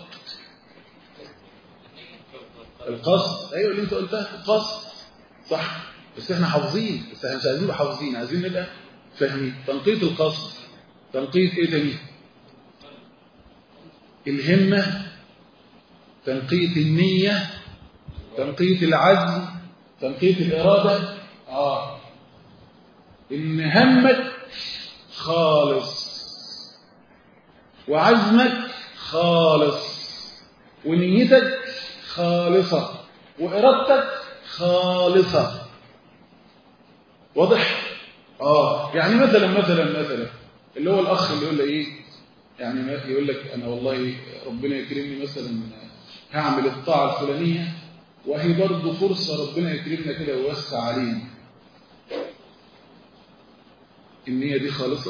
القصد ايوه اللي انت قلتها القصد صح بس احنا حافظين بس احنا مش عايزين نبقى حافظين عايزين نبقى فاهمين تنقية القصد تنقية ايه تاني الهمة تنقية النية تنقية العزم تنقية الإرادة آه إن همك خالص وعزمك خالص ونيتك خالصة وإرادتك خالصة واضح اه يعني مثلا مثلا مثلا اللي هو الاخ اللي يقول لي ايه يعني ما- يقول لك انا والله ربنا يكرمني مثلا هعمل الطاعه الفلانيه وهي برضه فرصه ربنا يكرمنا كده ويوسع علينا النيه دي خالصه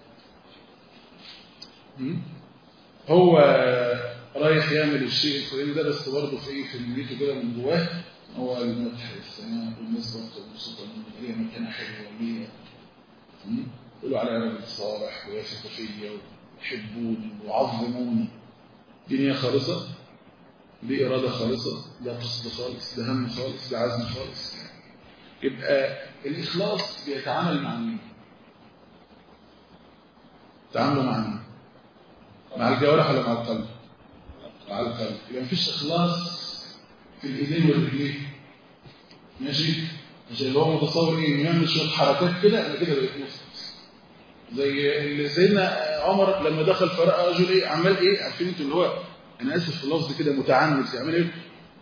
م? هو رايح يعمل الشيء الفلاني ده بس برضه في ايه في نيته كده من جواه هو المدح والثناء والناس برضه مبسوطه منه هي مكانها حلوه وليه يقولوا على رجل صالح ويثق فيا ويحبوني ويعظموني دي نية خالصة دي إرادة خالصة ده قصد خالص ده هم خالص ده عزم خالص يبقى الإخلاص بيتعامل مع مين؟ تعامله مع مين؟ مع الجوارح ولا مع القلب؟ مع القلب يبقى مفيش إخلاص في الإيدين والرجلين ماشي؟ عشان اللي هو متصور ايه انه يعمل شويه حركات كده انا كده بقيت مخلص زي اللي سيدنا عمر لما دخل فرأى رجل ايه عمال ايه عارفين انتوا اللي هو انا اسف في اللفظ كده متعنت يعمل ايه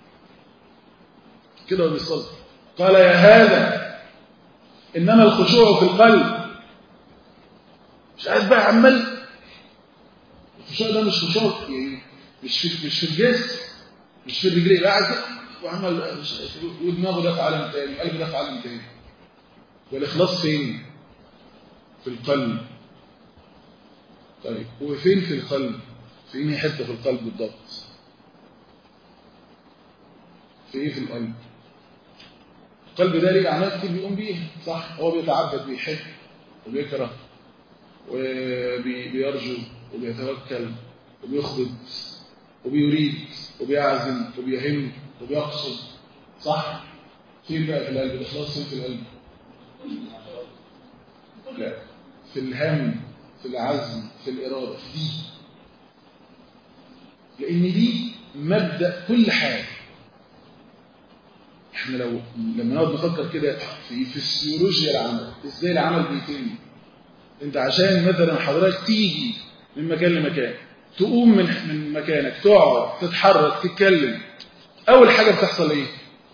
كده وهو بيصلي قال يا هذا انما الخشوع في القلب مش عايز بقى عمال الخشوع ده مش خشوع يعني مش في مش في الجسم مش في الرجلين لا عايز وعمل ودماغه ده في عالم تاني وقلبه ده في عالم تاني والإخلاص فين؟ في القلب طيب وفين في القلب؟ فين حتة في القلب بالضبط؟ في ايه في القلب؟ القلب ده ليه أعمال كتير بيقوم بيها صح؟ هو بيتعبد بيحب وبيكره وبيرجو وبيتوكل وبيخبط وبيريد وبيعزم وبيهم وبيقصد صح فين بقى في القلب الاخلاص فين في القلب لا في الهم في العزم في الاراده في دي لان دي مبدا كل حاجه احنا لو لما نقعد نفكر كده في فسيولوجيا العمل ازاي العمل بيتم انت عشان مثلا حضرتك تيجي من مكان لمكان تقوم من من مكانك تقعد تتحرك تتكلم اول حاجه بتحصل ايه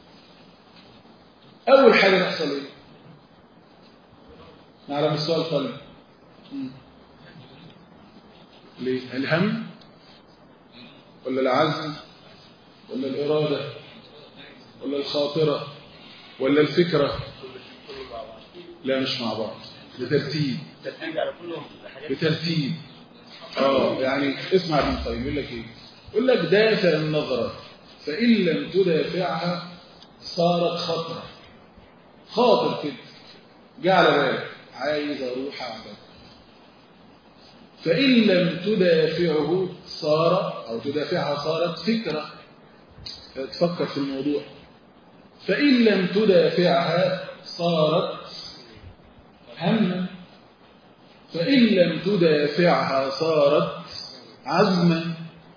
اول حاجه بتحصل ايه على مستوى القلب مم. ليه الهم ولا العزم ولا الاراده ولا الخاطره ولا الفكره لا مش مع بعض بترتيب ترتيب على كلهم حاجات بترتيب اه يعني اسمع ابن القيم يقول لك ايه يقول لك دافع النظرة فإن لم تدافعها صارت خطرة خاطر كده جه على بالك عايز اروح اعبد فإن لم تدافعه صار أو تدافعها صارت فكرة تفكر في الموضوع فإن لم تدافعها صارت هما فإن لم تدافعها صارت عزما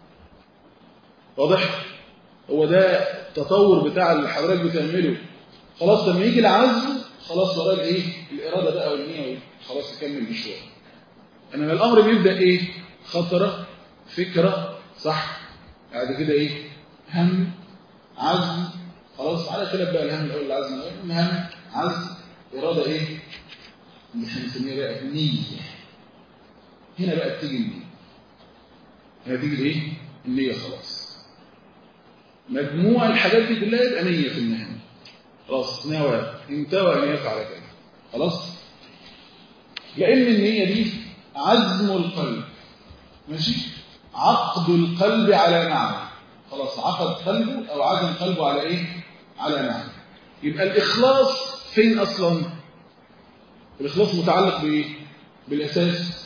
واضح هو ده التطور بتاع اللي حضرتك بتعمله خلاص لما يجي العزم خلاص وراه الايه الاراده بقى والنيه خلاص نكمل المشوار انما الامر بيبدا ايه خطره فكره صح بعد كده ايه هم عزم خلاص على خلاف بقى الهم الاول العزم الاول هم عزم اراده ايه اللي احنا بنسميها بقى النيه هنا بقى بتيجي النيه هنا تيجي الايه النيه خلاص مجموع الحاجات دي كلها يبقى نيه في النهايه خلاص نوى انتوى ان يفعل كذا خلاص لان النيه دي عزم القلب ماشي عقد القلب على معنى خلاص عقد قلبه او عزم قلبه على ايه على معنى يبقى الاخلاص فين اصلا الاخلاص متعلق بايه بالاساس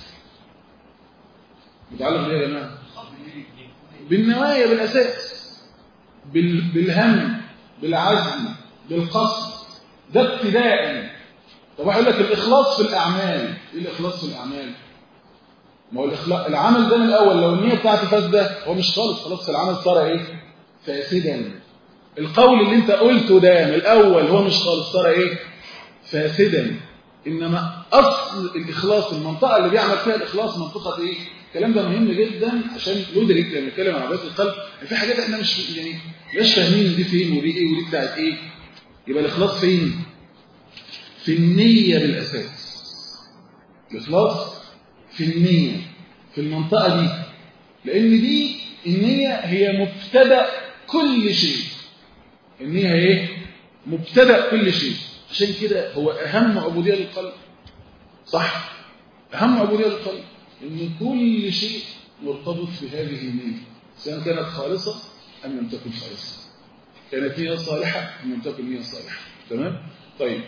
متعلق بايه يا جماعه بالنوايا بالاساس بال... بالهم بالعزم بالقصد ده ابتداء طب هقول لك الاخلاص في الاعمال ايه الاخلاص في الاعمال ما هو الإخلاص العمل ده من الاول لو النيه بتاعته فاسده هو مش خالص خلاص العمل صار ايه فاسدا القول اللي انت قلته ده من الاول هو مش خالص صار ايه فاسدا انما اصل الاخلاص المنطقه اللي بيعمل فيها الاخلاص منطقه ايه الكلام ده مهم جدا عشان ندرك لما نتكلم عن عباده القلب يعني في حاجات احنا مش يعني مش فاهمين دي فين ودي ايه ودي بتاعت ايه يبقى الاخلاص فين في النية بالأساس الإخلاص في النية في المنطقة دي لأن دي النية هي مبتدأ كل شيء النية هي ايه؟ مبتدأ كل شيء عشان كده هو أهم عبودية للقلب صح؟ أهم عبودية للقلب إن كل شيء مرتبط بهذه النية سواء كانت خالصة أم لم تكن خالصة كانت نية صالحة أم لم تكن نية صالحة تمام؟ طيب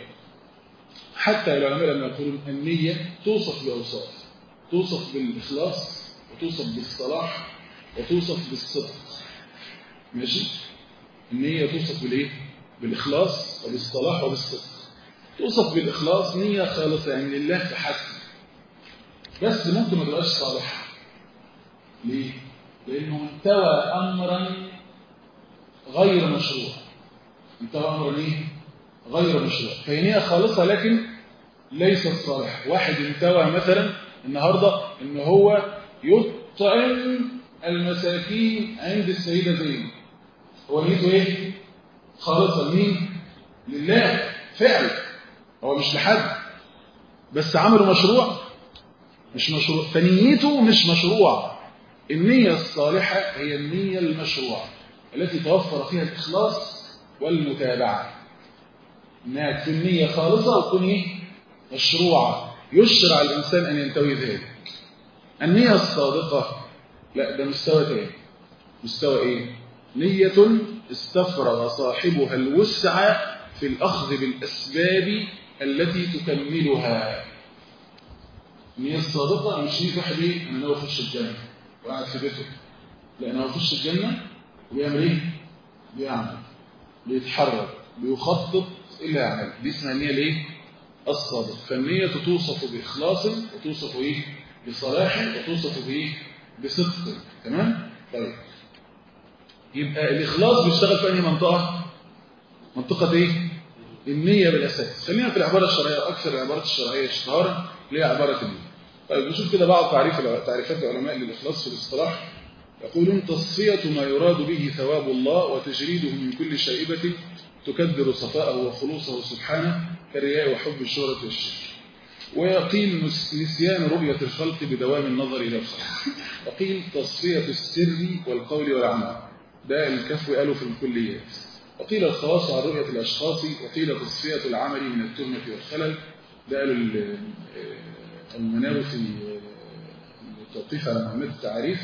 حتى العلماء لما يقولون النية توصف بأوصاف توصف بالإخلاص وتوصف بالصلاح وتوصف بالصدق ماشي النية توصف بالإيه؟ بالإخلاص وبالصلاح وبالصدق توصف بالإخلاص نية خالصة يعني لله فحسب بس ممكن ما تبقاش صالحة ليه؟ لأنه انتوى أمرا غير مشروع انتوى أمرا إيه؟ غير مشروع فهي نية خالصة لكن ليست صالحة واحد انتوى مثلا النهاردة ان هو يطعم المساكين عند السيدة زينب هو نيته ايه خالصة مين لله فعل هو مش لحد بس عمله مشروع مش مشروع فنيته مش مشروع النية الصالحة هي النية المشروعة التي توفر فيها الإخلاص والمتابعة انها تكون نية خالصة وتكون ايه مشروعة يشرع الإنسان أن ينتوي ذلك النية الصادقة لا ده مستوى تاني مستوى ايه نية استفرغ صاحبها الوسع في الأخذ بالأسباب التي تكملها النية الصادقة مش نية واحد ايه أنا ناوي أخش الجنة وقاعد في بيته لا أنا أخش الجنة ويعمل ايه بيعمل بيتحرك بيخطط إلى عمل دي اسمها النية الايه الصادق فالنية توصف بإخلاص وتوصف ايه بصلاح وتوصف بايه بصدق تمام طيب يبقى الإخلاص بيشتغل في أنهي منطقة منطقة ايه النية بالأساس خلينا في العبارة الشرعية أكثر العبارات الشرعية اشتهارا اللي هي عبارة النية طيب نشوف كده بعض تعريف تعريفات العلماء للإخلاص في الاصطلاح يقولون تصفية ما يراد به ثواب الله وتجريده من كل شائبة تكدر صفاءه وخلوصه سبحانه كالرياء وحب الشهرة والشرك ويقيل نسيان رؤية الخلق بدوام النظر إلى الخلق وقيل تصفية السر والقول والعمل ده الكف قالوا في الكليات وقيل الخلاص عن رؤية الأشخاص وقيل تصفية العمل من التهمة والخلل ده قالوا المناوي في التوقيف على مهمة التعريف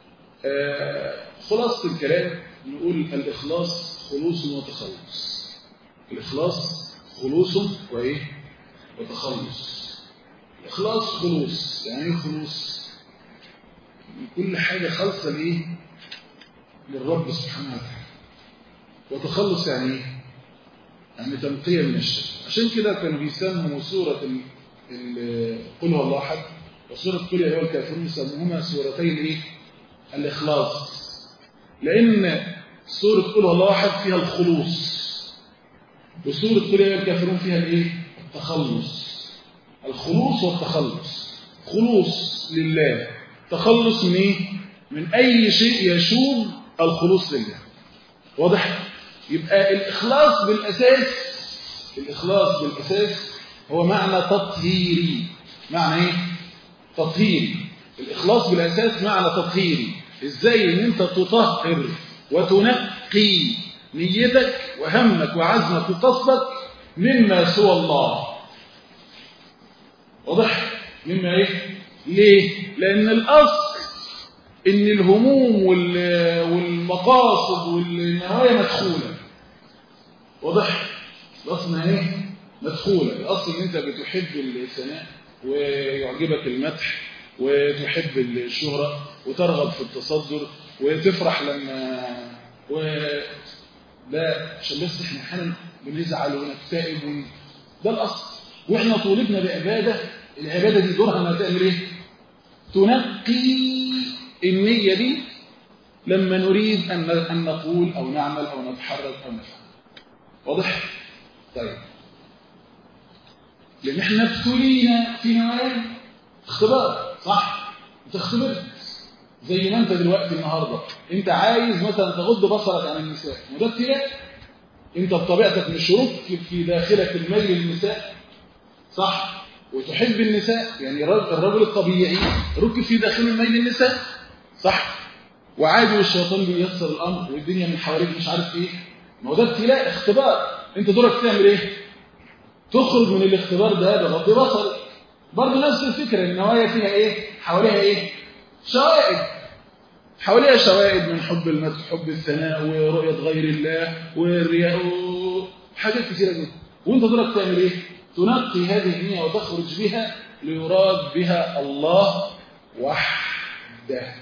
خلاصة الكلام نقول الإخلاص خلوص وتخلص الإخلاص خلوص وإيه وتخلص الإخلاص خلوص يعني إيه خلوص كل حاجة خالصة لإيه للرب سبحانه وتعالى وتخلص يعني إيه يعني تنقية من الشرك عشان كده كانوا بيسموا سورة قل هو الله أحد وسورة قل يا أيها الكافرون يسموهما سورتي الإيه الإخلاص لأن سورة قل هو الله أحد فيها الخلوص وسورة قل يا أيها الكافرون فيها الإيه التخلص الخلوص والتخلص خلوص لله تخلص من إيه من أي شيء يشوب الخلوص لله واضح يبقى الإخلاص بالأساس الإخلاص بالأساس هو معنى تطهيري معنى إيه تطهيري الإخلاص بالأساس معنى تطهيري إزاي إن أنت تطهر وتنقي نيتك وهمك وعزمك وقصدك مما سوى الله واضح مما ايه ليه لان الاصل ان الهموم والمقاصد والنوايا مدخوله واضح الاصل ايه مدخوله الاصل ان انت بتحب الثناء ويعجبك المدح وتحب الشهره وترغب في التصدر وتفرح لما و ده عشان بس احنا احيانا بنزعل ونكتئب ون... ده الاصل واحنا طولبنا بعباده العباده دي دورها انها تعمل ايه تنقي النيه دي لما نريد ان ان نقول او نعمل او نتحرك او نفعل واضح طيب لان احنا ابتلينا في نوايا اختبار صح تختبر زي ما انت دلوقتي النهارده انت عايز مثلا تغض بصرك عن النساء وده ابتلاء انت بطبيعتك مش شروط في داخلك الميل للنساء صح وتحب النساء يعني الرجل الرجل الطبيعي ركب في داخل الميل النساء صح وعادي والشيطان بيسر الامر والدنيا من حواليك مش عارف ايه ما هو ده ابتلاء اختبار انت دورك تعمل ايه تخرج من الاختبار ده بغض بصرك برضه نفس الفكره النوايا فيها ايه حواليها ايه شوائب حواليها شوائب من حب المدح حب الثناء ورؤيه غير الله والرياء وحاجات كثيره جدا وانت دورك تعمل ايه تنقي هذه النيه وتخرج بها ليراد بها الله وحده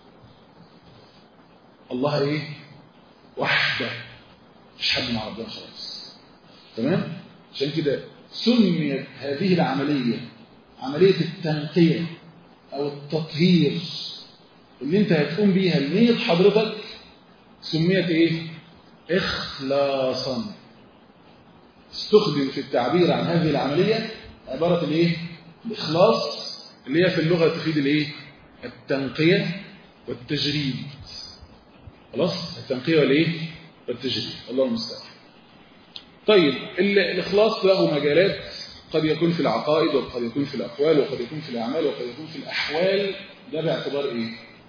الله ايه وحده مش حد مع ربنا خالص تمام عشان كده سميت هذه العمليه عمليه التنقيه او التطهير اللي انت هتقوم بيها لنيه حضرتك سميت ايه اخلاصا استخدم في التعبير عن هذه العمليه عباره الايه الاخلاص اللي هي في اللغه تفيد الايه التنقيه والتجريد خلاص التنقيه والايه والتجريد الله المستعان طيب ال- الاخلاص له مجالات قد يكون في العقائد وقد يكون في الاقوال وقد يكون في الاعمال وقد يكون في الاحوال ده باعتبار ايه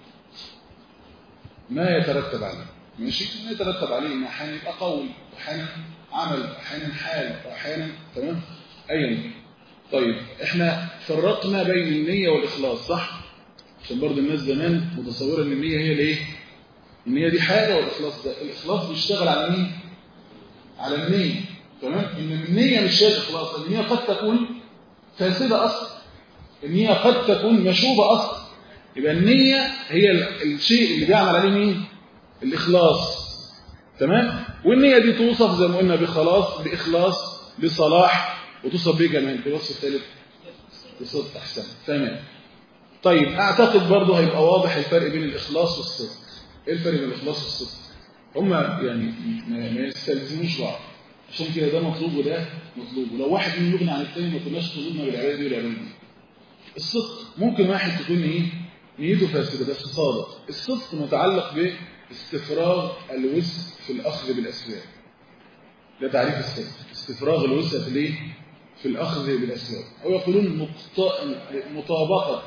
ما يترتب عليه ماشي ما يترتب عليه ان احيانا يبقى قول واحيانا عمل واحيانا حال واحيانا تمام ايا كان. طيب احنا فرقنا بين النيه والاخلاص صح عشان برضه الناس زمان متصوره ان النيه هي الايه النيه دي حاجه والاخلاص ده الاخلاص بيشتغل على مين على النيه تمام ان النيه مش هي الاخلاص النيه قد تكون فاسده اصلا النيه قد تكون مشوبه اصلا يبقى النيه هي ال- الشيء اللي بيعمل عليه مين الاخلاص تمام والنيه دي توصف زي ما قلنا بخلاص باخلاص بصلاح وتوصف بيه كمان بالوصف الثالث بصدق احسن تمام طيب اعتقد برضه هيبقى واضح الفرق بين الاخلاص والصدق ايه الفرق بين الاخلاص والصدق هما يعني ما ما يستلزموش بعض عشان كده ده مطلوب وده مطلوب ولو واحد منهم يغني عن الثاني ما تقولناش تظن بالعباده دي والعباده دي الصدق ممكن واحد تكون ايه نيته فاسده بس صادق الصدق متعلق باستفراغ الوسع في الاخذ بالاسباب ده تعريف الصدق استفراغ الوسع في الايه في الاخذ بالاسباب او يقولون مقت... مطابقه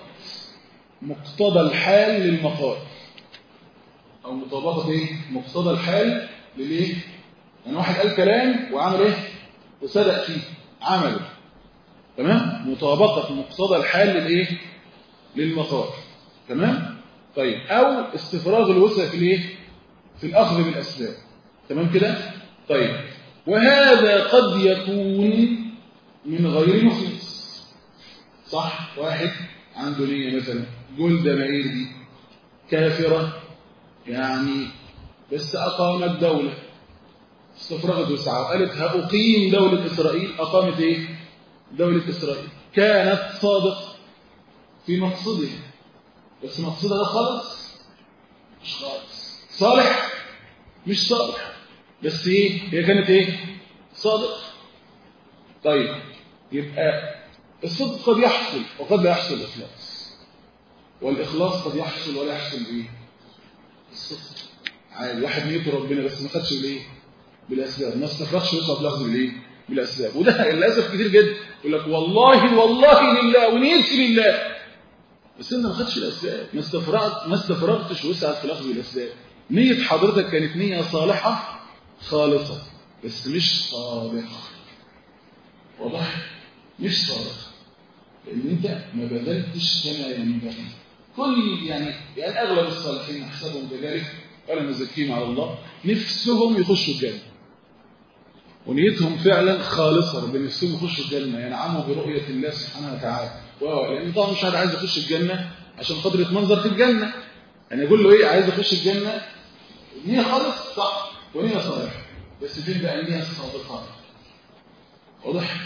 مقتضى الحال للمقال او مطابقه ايه مقتضى الحال للايه يعني واحد قال كلام وعمل ايه وصدق فيه عمله تمام مطابقه مقتضى الحال للايه للمقال تمام طيب او استفراغ الوسع في الايه في الاخذ بالاسباب تمام كده طيب وهذا قد يكون من غير مخلص صح واحد عنده نيه مثلا جلده مائير دي كافره يعني بس أقامت دولة استفرغت وسعها وقالت هأقيم دولة إسرائيل أقامت إيه؟ دولة إسرائيل كانت صادقة في مقصدها بس مقصدها ده خالص مش خالص صالح مش صالح بس إيه؟ هي كانت إيه؟ صادقة طيب يبقى الصدق قد يحصل وقد لا يحصل الإخلاص والإخلاص قد يحصل ولا يحصل بإيه؟ الصدق عادي واحد نيته ربنا بس ما خدش بالايه بالاسباب ما استفرغش يطلب لفظ بالايه بالاسباب وده للاسف كتير جدا يقول لك والله والله لله ونيتي لله بس انت ما خدتش الاسباب ما استفرغت ما استفرغتش وسعت في لفظ الاسباب نيه حضرتك كانت نيه صالحه خالصه بس مش صادقه واضح مش صادقه لان انت ما بذلتش كما ينبغي كل يعني يعني اغلب الصالحين احسبهم كذلك ولا نزكيهم على الله نفسهم يخشوا الجنه ونيتهم فعلا خالصه ربنا نفسهم يخشوا الجنه ينعموا برؤيه الله سبحانه وتعالى لان طبعا مش حد عايز يخش الجنه عشان خاطر يتمنظر في الجنه يعني يقول له ايه عايز يخش الجنه نيه خالص صح ونيه صالحه بس فين بقى النيه الصادقه واضح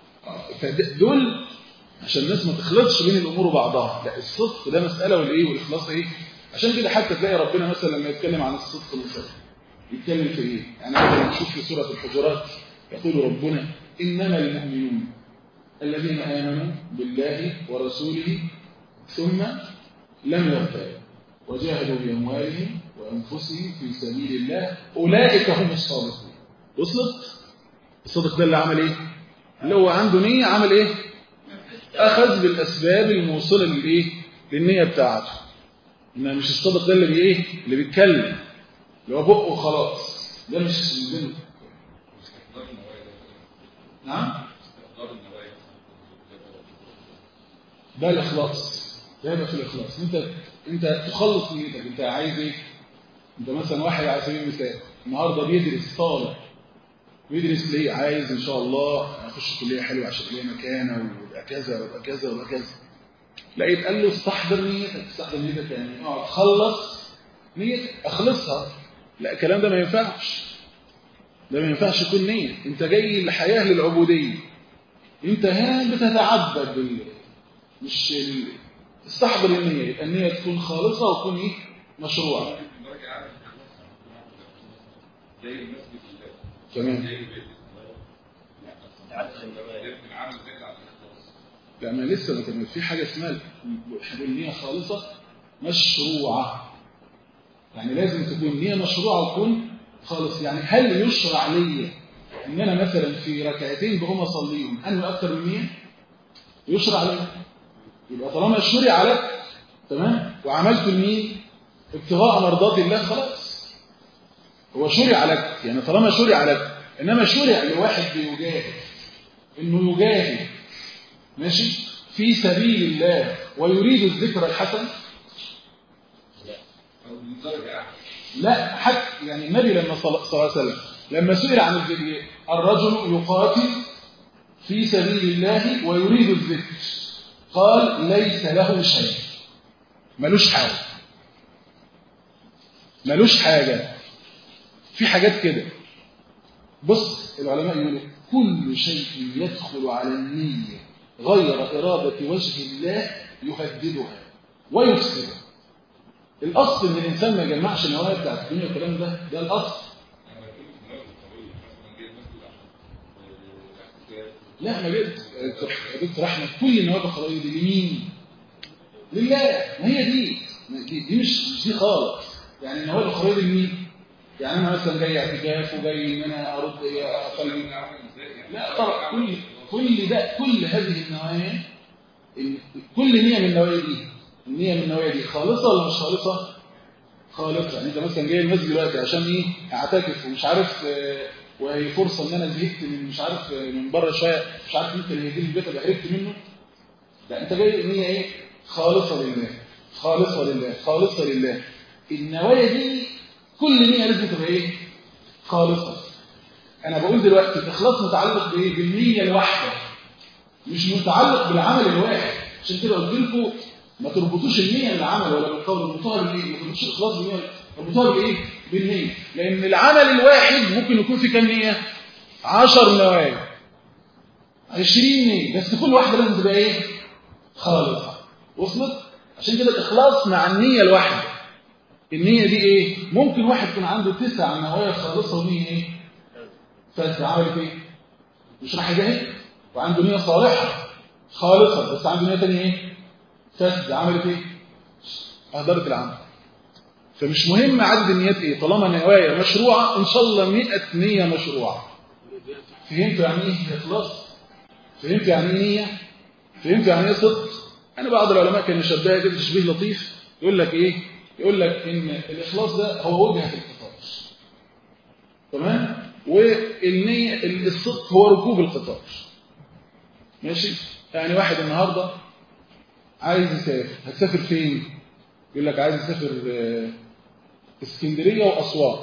دول عشان الناس ما تخلطش بين الامور وبعضها لا الصدق ده مساله والايه والاخلاص ايه عشان كده حتى تلاقي ربنا مثلا لما يتكلم عن الصدق مثلا يتكلم في ايه يعني مثلا نشوف في سوره الحجرات يقول ربنا انما المؤمنون الذين امنوا بالله ورسوله ثم لم يرتابوا وجاهدوا باموالهم وانفسهم في سبيل الله اولئك هم الصادقون وصلت الصدق ده اللي عمل ايه اللي هو عنده نية عمل ايه اخذ بالاسباب الموصله للايه للنيه بتاعته انما مش الصادق ده اللي بي ايه اللي بيتكلم اللي هو بقه وخلاص ده مش البنت نعم ده الاخلاص ده يبقى في الاخلاص انت انت تخلص نيتك انت عايز ايه انت مثلا واحد على سبيل المثال النهارده بيدرس طالب بيدرس ليه عايز ان شاء الله اخش كليه حلوه عشان ليا مكانه ويبقى كذا ويبقى كذا ويبقى كذا لقيت قال له استحضر نيتك استحضر نيتك يعني اقعد خلص نيتك اخلصها لا الكلام ده ما ينفعش ده ما ينفعش يكون نية انت جاي لحياة للعبودية انت هنا بتتعبد بالله مش ال... استحضر النية يبقى النية تكون خالصة وتكون ايه مشروعة تمام لا ما لسه ما كان في حاجة اسمها النية خالصة مشروعة يعني لازم تكون نية مشروعة وتكون خالص يعني هل يشرع لي ان انا مثلا في ركعتين بهم اصليهم انوي اكتر من نية يشرع لي يبقى طالما شرع لك تمام وعملت لمين ابتغاء مرضات الله خلاص هو شرع لك يعني طالما شرع لك انما شرع لواحد بيجاهد انه يجاهد ماشي في سبيل الله ويريد الذكر الحسن لا حتى يعني النبي لما صلى الله عليه وسلم لما سئل عن الذكر الرجل يقاتل في سبيل الله ويريد الذكر قال ليس له شيء ملوش حاجة ملوش حاجة في حاجات كده بص العلماء يقولوا كل شيء يدخل على النية غير إرادة وجه الله يهددها ويفسدها الأصل إن الإنسان ما يجمعش النوايا بتاعت الدنيا والكلام ده ده الأصل لا ما جد دكتور احمد كل النواب الخضريه دي لمين لله ما هي دي دي, دي مش مش دي خالص يعني النواب الخضريه دي لمين يعني انا مثلا جاي اعتكاف وجاي ان انا ارد اصلي لا طبعا كل كل ده كل هذه النوايا كل نيه من النوايا دي النيه من النوايا دي خالصه ولا مش خالصه خالصه يعني انت مثلا جاي المسجد دلوقتي عشان ايه اعتكف ومش عارف آه وهي فرصة ان انا زهقت من مش عارف من بره شوية مش عارف ممكن اللي هيجي البيت ابقى هربت منه لا انت جاي نية ايه خالصة لله خالصة لله خالصة لله النوايا دي كل نية لازم تبقى ايه خالصة انا بقول دلوقتي الاخلاص متعلق بايه بالنية الواحدة مش متعلق بالعمل الواحد عشان كده قلت لكم ما تربطوش النية بالعمل ولا بالقول اربطوها بالايه ما تربطوش الاخلاص بالنية اربطوها بايه بالنية لأن العمل الواحد ممكن يكون في كم نية عشر نوايا عشرين نية بس كل واحدة لازم تبقى ايه خالصة وصلت عشان كده الإخلاص مع النية الواحدة النية دي ايه ممكن واحد يكون عنده تسع نوايا خالصة ونية ايه فاسدة عملت ايه مش راح يجاهد وعنده نية صالحة خالصة بس عنده نية تانية ايه فاسدة عملت ايه أهدرت العمل فمش مهم عدد النيات ايه طالما نوايا مشروعة ان شاء الله 100 نية مشروعة فهمت يعني ايه اخلاص فهمت يعني ايه نية فهمت يعني ايه صدق انا بعض العلماء كانوا يشبهها كده تشبيه لطيف يقول لك ايه يقول لك ان الاخلاص ده هو وجهة القطار تمام والنية الصدق هو ركوب القطار ماشي يعني واحد النهارده عايز يسافر هتسافر فين يقول لك عايز يسافر اسكندريه واسوان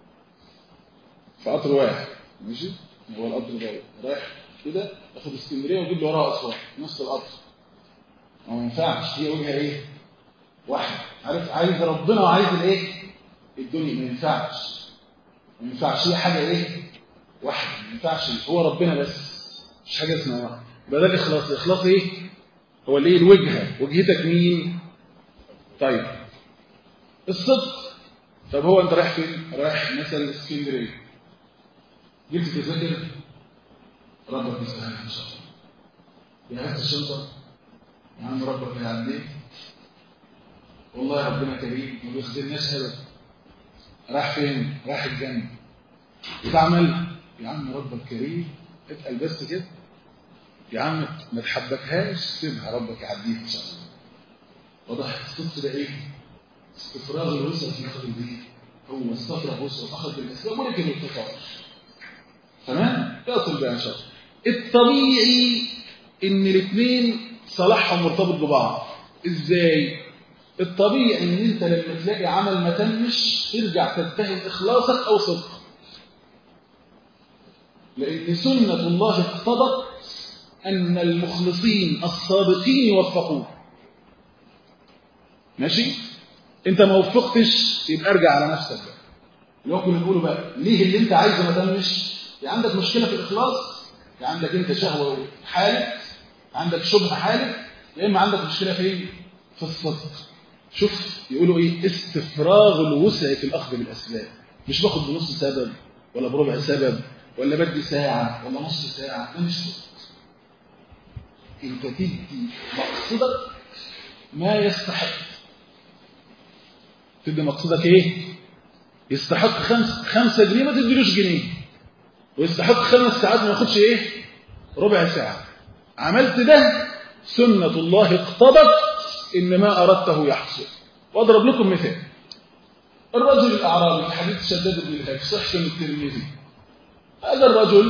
في قطر واحد ماشي هو القطر ده رايح كده ياخد اسكندريه ويجيب له وراها اسوان نص القطر ما ينفعش هي وجهه ايه واحد عارف عايز ربنا وعايز الايه الدنيا ما ينفعش ما ينفعش هي حاجه ايه واحد ما ينفعش هو ربنا بس مش حاجه اسمها واحد يبقى ده الاخلاص الاخلاص ايه هو الايه الوجهه وجهتك مين طيب الصدق طب هو انت رايح فين رايح مثلا اسكندريه جبت تذاكر ربك يسهل ان شاء الله جهزت الشنطه يا عم ربك هيعديك والله ربنا كريم ما بيخزناش ابدا رايح فين رايح الجنه بتعمل يا عم ربك كريم اتقل بس كده يا عم ما تحبكهاش سيبها ربك يعديها ان شاء الله واضح الصدق ده ايه استفراغ الوسع في اخذ البيت هو استفرغ وسع واخذ بالاسباب ولكن ما اتفقش تمام يصل بقى ان شاء الله الطبيعي ان الاثنين صلاحهم مرتبط ببعض ازاي الطبيعي ان انت لما تلاقي عمل ما تمش ترجع تتهم اخلاصك او صدقك لان سنه الله اقتضت ان المخلصين الصادقين يوفقون ماشي انت ما وفقتش يبقى ارجع على نفسك بقى اللي هو كنا بنقوله بقى ليه اللي انت عايزه ما تمش يا عندك مشكله في الاخلاص يا عندك انت شهوه حالك عندك شبهه حالك يا اما عندك مشكله فين في الصدق شوف يقولوا ايه استفراغ الوسع في الاخذ بالاسباب مش باخد بنص سبب ولا بربع سبب ولا بدي ساعه ولا نص ساعه ده مش صدق انت تدي مقصدك ما يستحق تدي مقصدك ايه يستحق خمس خمسة جنيه ما تديلوش جنيه ويستحق خمس ساعات ما ياخدش ايه ربع ساعة عملت ده سنة الله اقتضت ان ما اردته يحصل واضرب لكم مثال الرجل الاعرابي في حديث شداد بن الهاج صحيح الترمذي هذا الرجل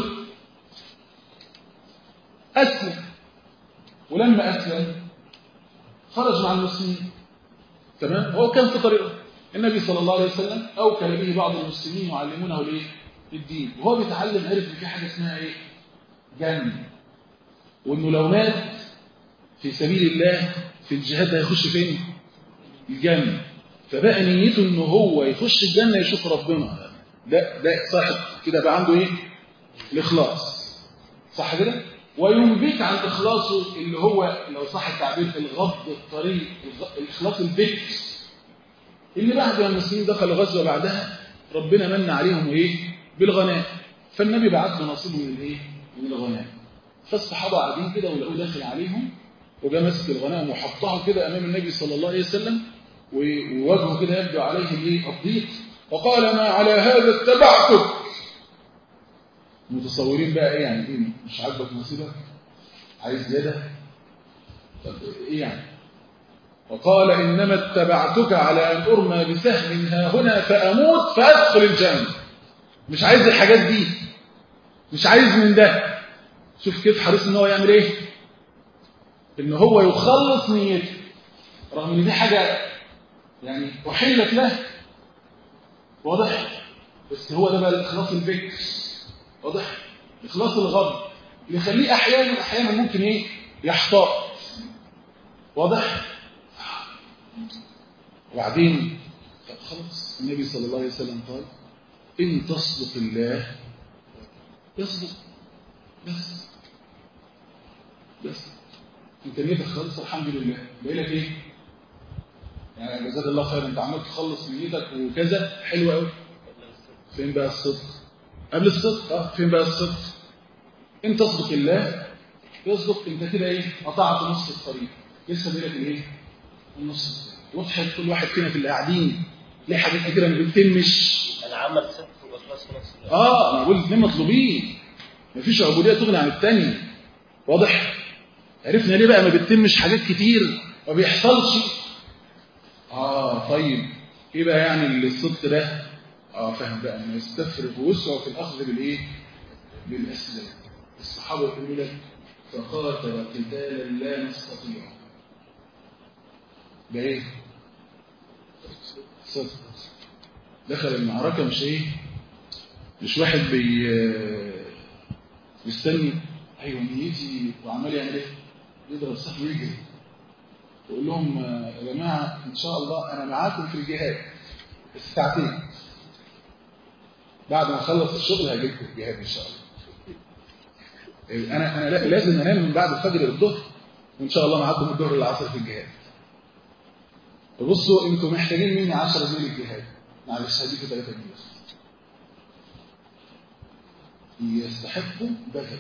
اسلم ولما اسلم خرج مع المسلمين تمام هو كان في طريقه النبي صلى الله عليه وسلم اوكل به بعض المسلمين يعلمونه الايه الدين وهو بيتعلم عرف ان في حاجه اسمها ايه جنه وانه لو مات في سبيل الله في الجهاد هيخش فين الجنه فبقى نيته انه هو يخش الجنه يشوف ربنا ده ده صاحب كده بقى عنده ايه الاخلاص صح كده وينبيك عن اخلاصه اللي هو لو صح التعبير الغض الطريق الاخلاص البكر اللي بعد ما المسلمين دخلوا غزوه بعدها ربنا من عليهم ايه بالغناء فالنبي بعت له نصيبه من الايه من الغناء فالصحابه قاعدين كده ولقوه داخل عليهم وجا ماسك الغنائم وحطها كده امام النبي صلى الله عليه وسلم ووجهه كده يبدو عليه الايه الضيق وقال ما على هذا اتبعتك متصورين بقى ايه يعني ايه مش عاجبك نصيبك عايز زياده طب ايه يعني وقال انما اتبعتك على ان ارمى بسهم ها هنا فاموت فادخل الجنه مش عايز الحاجات دي مش عايز من ده شوف كيف حريص ان هو يعمل ايه ان هو يخلص نيته رغم ان دي حاجه يعني احلت له واضح بس هو ده بقى الاخلاص البكر واضح اخلاص الغضب اللي يخليه احيانا احيانا ممكن ايه يحتاط واضح وبعدين طب خلاص النبي صلى الله عليه وسلم قال ان تصدق الله يصدق بس بس انت نيتك خالص الحمد لله باقي لك ايه يعني جزاك الله خير انت عمال تخلص نيتك وكذا حلو قوي فين بقى الصدق قبل الصدق اه فين بقى الصدق ان تصدق الله يصدق انت كده ايه قطعت نص الطريق لسه بينك الايه النص الثاني وضحت كل واحد فينا في اللي قاعدين ليه حاجات كتيره ما بتتمش انا عمل صدق واخلاص في نفس الوقت اه انا بقول الاثنين مطلوبين مفيش عبوديه تغني عن الثانيه واضح عرفنا ليه بقى ما بتتمش حاجات كتير ما بيحصلش اه طيب ايه بقى يعني الصدق ده اه فاهم بقى انه يستفرغ وسعه في الاخذ بالايه بالاسباب الصحابه يقولوا لك فقاتل قتالا لا نستطيع ده ايه صدق دخل المعركه مش ايه مش واحد بي مستني ايوه نيتي وعمال يعمل ايه يضرب سهم ويجري يقول لهم يا جماعه ان شاء الله انا معاكم في الجهاد بس ساعتين بعد ما اخلص الشغل هجيبكم الجهاد ان شاء الله انا انا لا- لازم انام من بعد الفجر للظهر وان شاء الله معاكم الظهر للعصر في الجهاد فبصوا انتوا محتاجين مني 10 جنيه للجهاد معلش هديكوا 3 جنيه بس يستحقوا بذل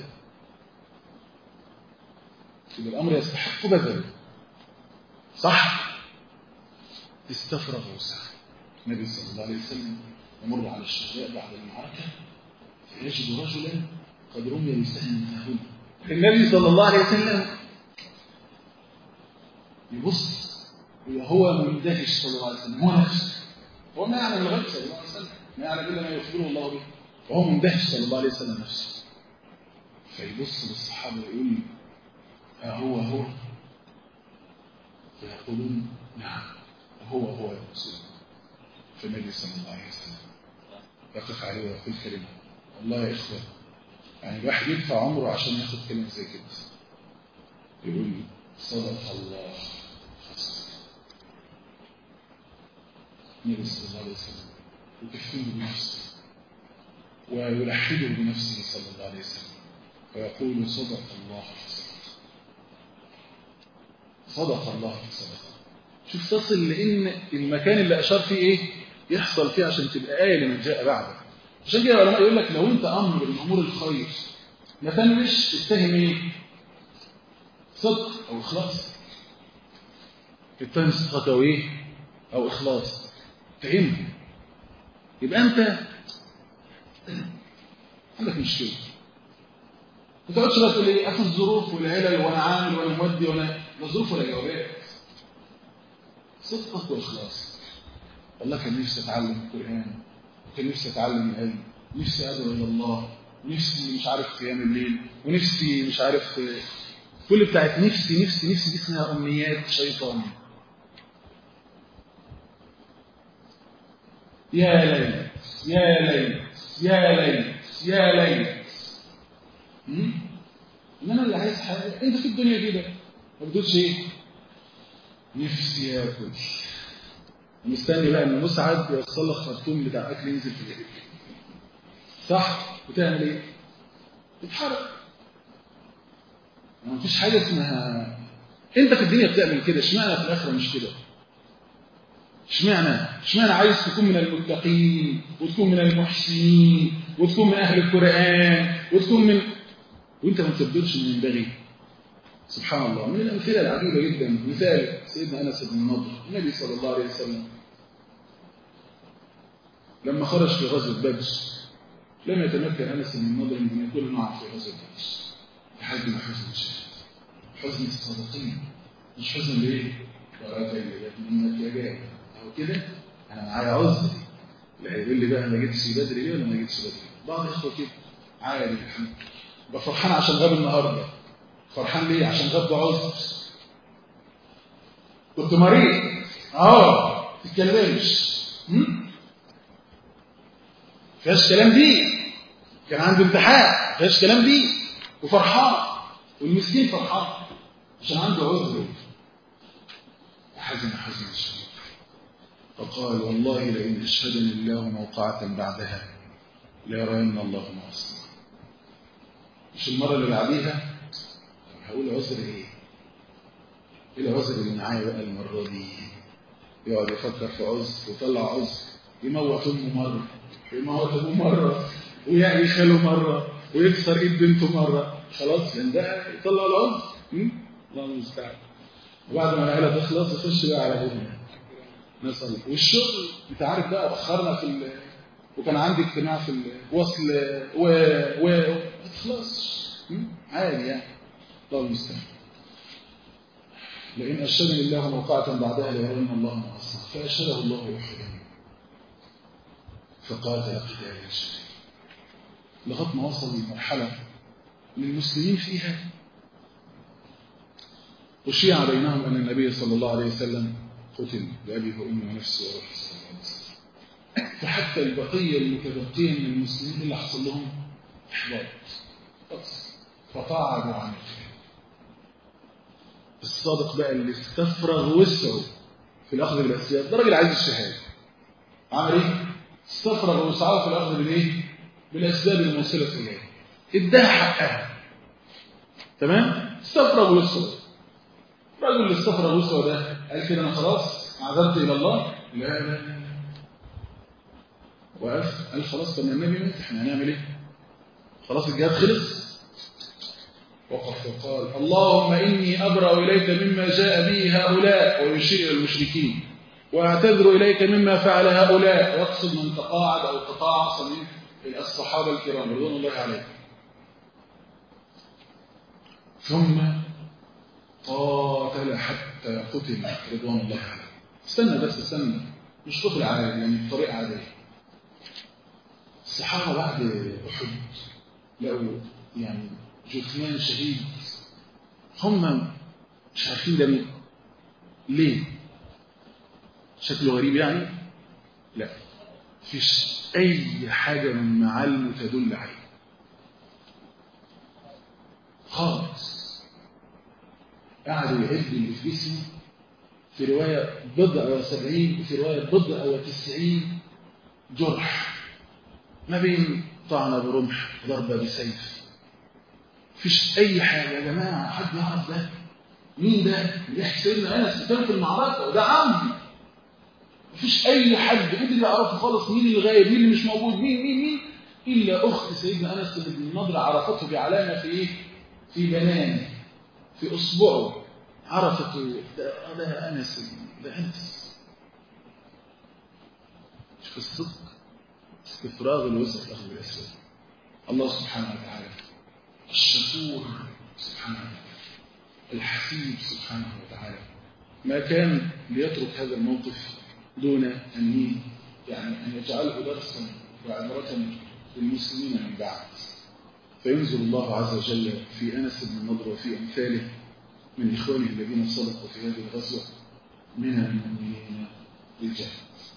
يبقى الامر يستحق بذل صح استفرغ وسع النبي صلى الله عليه وسلم يمر على الشهداء بعد المعركه فيجد رجلا قد رمي بسهم ها هنا النبي صلى الله عليه وسلم يبص وهو مندهش صلى الله عليه وسلم هو نفسه هو ما يعلم الغيب صلى الله عليه وسلم ما يعلم الا ما يخبره الله به وهو مندهش صلى الله عليه وسلم نفسه فيبص للصحابه ويقول أهو هو فيقولون نعم هو هو يا رسول الله فالنبي صلى الله عليه وسلم يقف عليه ويقول كلمة والله يا إخوة يعني الواحد يدفع عمره عشان ياخد كلمة زي كده يقول صدق الله النبي صلى الله عليه وسلم يكفيه بنفسه ويلحده بنفسه صلى الله عليه وسلم ويقول صدق الله فصدق صدق الله فصدق شوف تصل لان المكان اللي اشار فيه ايه يحصل فيه عشان تبقى ايه لمن جاء بعدك عشان كده العلماء يقول لك لو انت امر من امور الخير ما تنمش تتهم ايه صدق او اخلاص تتهم صدق او ايه او اخلاص تهمه يبقى انت عندك مشكله ما تقعدش بقى تقول ايه اخد الظروف والعلل وانا عامل وانا مودي وانا لا ظروف ولا جوابات صدقك واخلاص والله كان نفسي اتعلم القران وكان نفسي اتعلم العلم نفسي ادعو الى الله نفسي مش عارف قيام الليل ونفسي مش عارف كل بتاعت نفسي نفسي نفسي دي اسمها امنيات شيطان يا ليت يا ليت يا ليت يا ليت انما اللي عايز حاجه انت في الدنيا كده ما بتقولش ايه نفسي ياكل مستني بقى ان مسعد يوصل لك خرطوم بتاع اكل ينزل في ايدك صح وتعمل ايه تتحرك ما فيش حاجه اسمها انت في الدنيا بتعمل كده اشمعنى في الاخره مش كده اشمعنى اشمعنى عايز تكون من المتقين وتكون من المحسنين وتكون من اهل القران وتكون من وانت ما تبدلش من ينبغي سبحان الله من الامثله العجيبه جدا مثال سيدنا انس بن النضر النبي صلى الله عليه وسلم لما خرج في غزوه بدر لم يتمكن انس بن النضر من ان يكون معه في غزوه بدر لحد ما حزن شديد حزن الصادقين مش حزن ليه؟ وراك منك يا جاي او كده انا معايا عذر لا هيقول لي بقى انا ما جيتش بدري ليه ولا ما جيتش بدري بعض الاخوه كده عادي الحمد يبقى فرحان عشان غاب النهارده فرحان ليه عشان غاب بعذر كنت مريض اه ما تتكلمش فيهاش كلام دي كان عنده امتحان فيهاش كلام دي وفرحان والمسكين فرحان عشان عنده عذر وحزن حزن شديد فقال والله لئن اشهدني الله موقعة بعدها ليرين الله ما اصنع مش المرة اللي بعديها هقول عذر ايه ايه العذر اللي معايا بقى المرة دي يقعد يفكر في عذر ويطلع عذر يموت امه مرة ويموت ابوه مرة ويعي خاله مرة ويكسر ايد بنته مرة خلاص لان ده يطلع العذر الله المستعان وبعد ما العيله تخلص يخش بقى على ابوه نسال والشغل انت عارف بقى اخرنا في ال... وكان عندي اجتماع في الوصل و و ما تخلصش عادي يعني الله المستعان لئن ارشدني الله موقعة بعدها ليرين الله ما اصنع فارشده الله وحده فقاتل قتالا شديدا لغايه ما وصل لمرحله للمسلمين فيها وشيع بينهم أن النبي صلى الله عليه وسلم قتل بأبي وأمي ونفسي وروحي صلى الله عليه وسلم فحتى البقية المتبقية من المسلمين اللي حصل لهم إحباط فقاعدوا عن الخير الصادق بقى اللي استفرغ وسعه في الأخذ بالأسباب ده راجل عايز الشهادة عمل إيه؟ استفرغ وسعه في الأخذ بالإيه؟ بالأسباب الموصلة إليه اداها حقها تمام؟ استفرغ وسعه الرجل اللي استفرغ وسعه ده قال كده انا خلاص عزمت الى الله لا لا لا وقف قال خلاص طب النبي مات احنا هنعمل ايه خلاص الجهاد خلص وقف وقال اللهم اني ابرا اليك مما جاء به هؤلاء ويشير الى المشركين واعتذر اليك مما فعل هؤلاء واقصد من تقاعد او تقاعص من الصحابه الكرام رضوان الله عليهم ثم قاتل حتى قتل رضوان الله عليه استنى بس استنى مش قتل عادي يعني بطريقة عادية الصحابة بعد أحد لقوا يعني جثمان شهيد هم مش عارفين ده مين ليه شكله غريب يعني لا مفيش أي حاجة من معالمه تدل عليه خالص قعدوا يعدوا اللي في جسمه في رواية بضع وسبعين وفي رواية بضع وتسعين جرح ما بين طعنة برمح ضربة بسيف مفيش أي حاجة يا جماعة حد يعرف ده مين ده اللي يحكي سيدنا أنس كان في المعركة وده عمي مفيش أي حد أنت اللي يعرفه خالص مين اللي غايب مين اللي مش موجود مين مين مين إلا أخت سيدنا أنس بن النضر عرفته بعلامة في إيه؟ في بنانه في أصبعه عرفته ده, ده أنس ده أنس شوف الصدق استفراغ الوسط الأخذ بالأسباب الله سبحانه وتعالى الشكور سبحانه وتعالى الحسيب سبحانه وتعالى ما كان ليترك هذا الموقف دون أن يعني أن يجعله درسا وعبرة للمسلمين من بعد فينزل الله عز وجل في أنس بن النضر وفي أمثاله من إخوانه الذين صدقوا في هذه الغزوة من المؤمنين رجال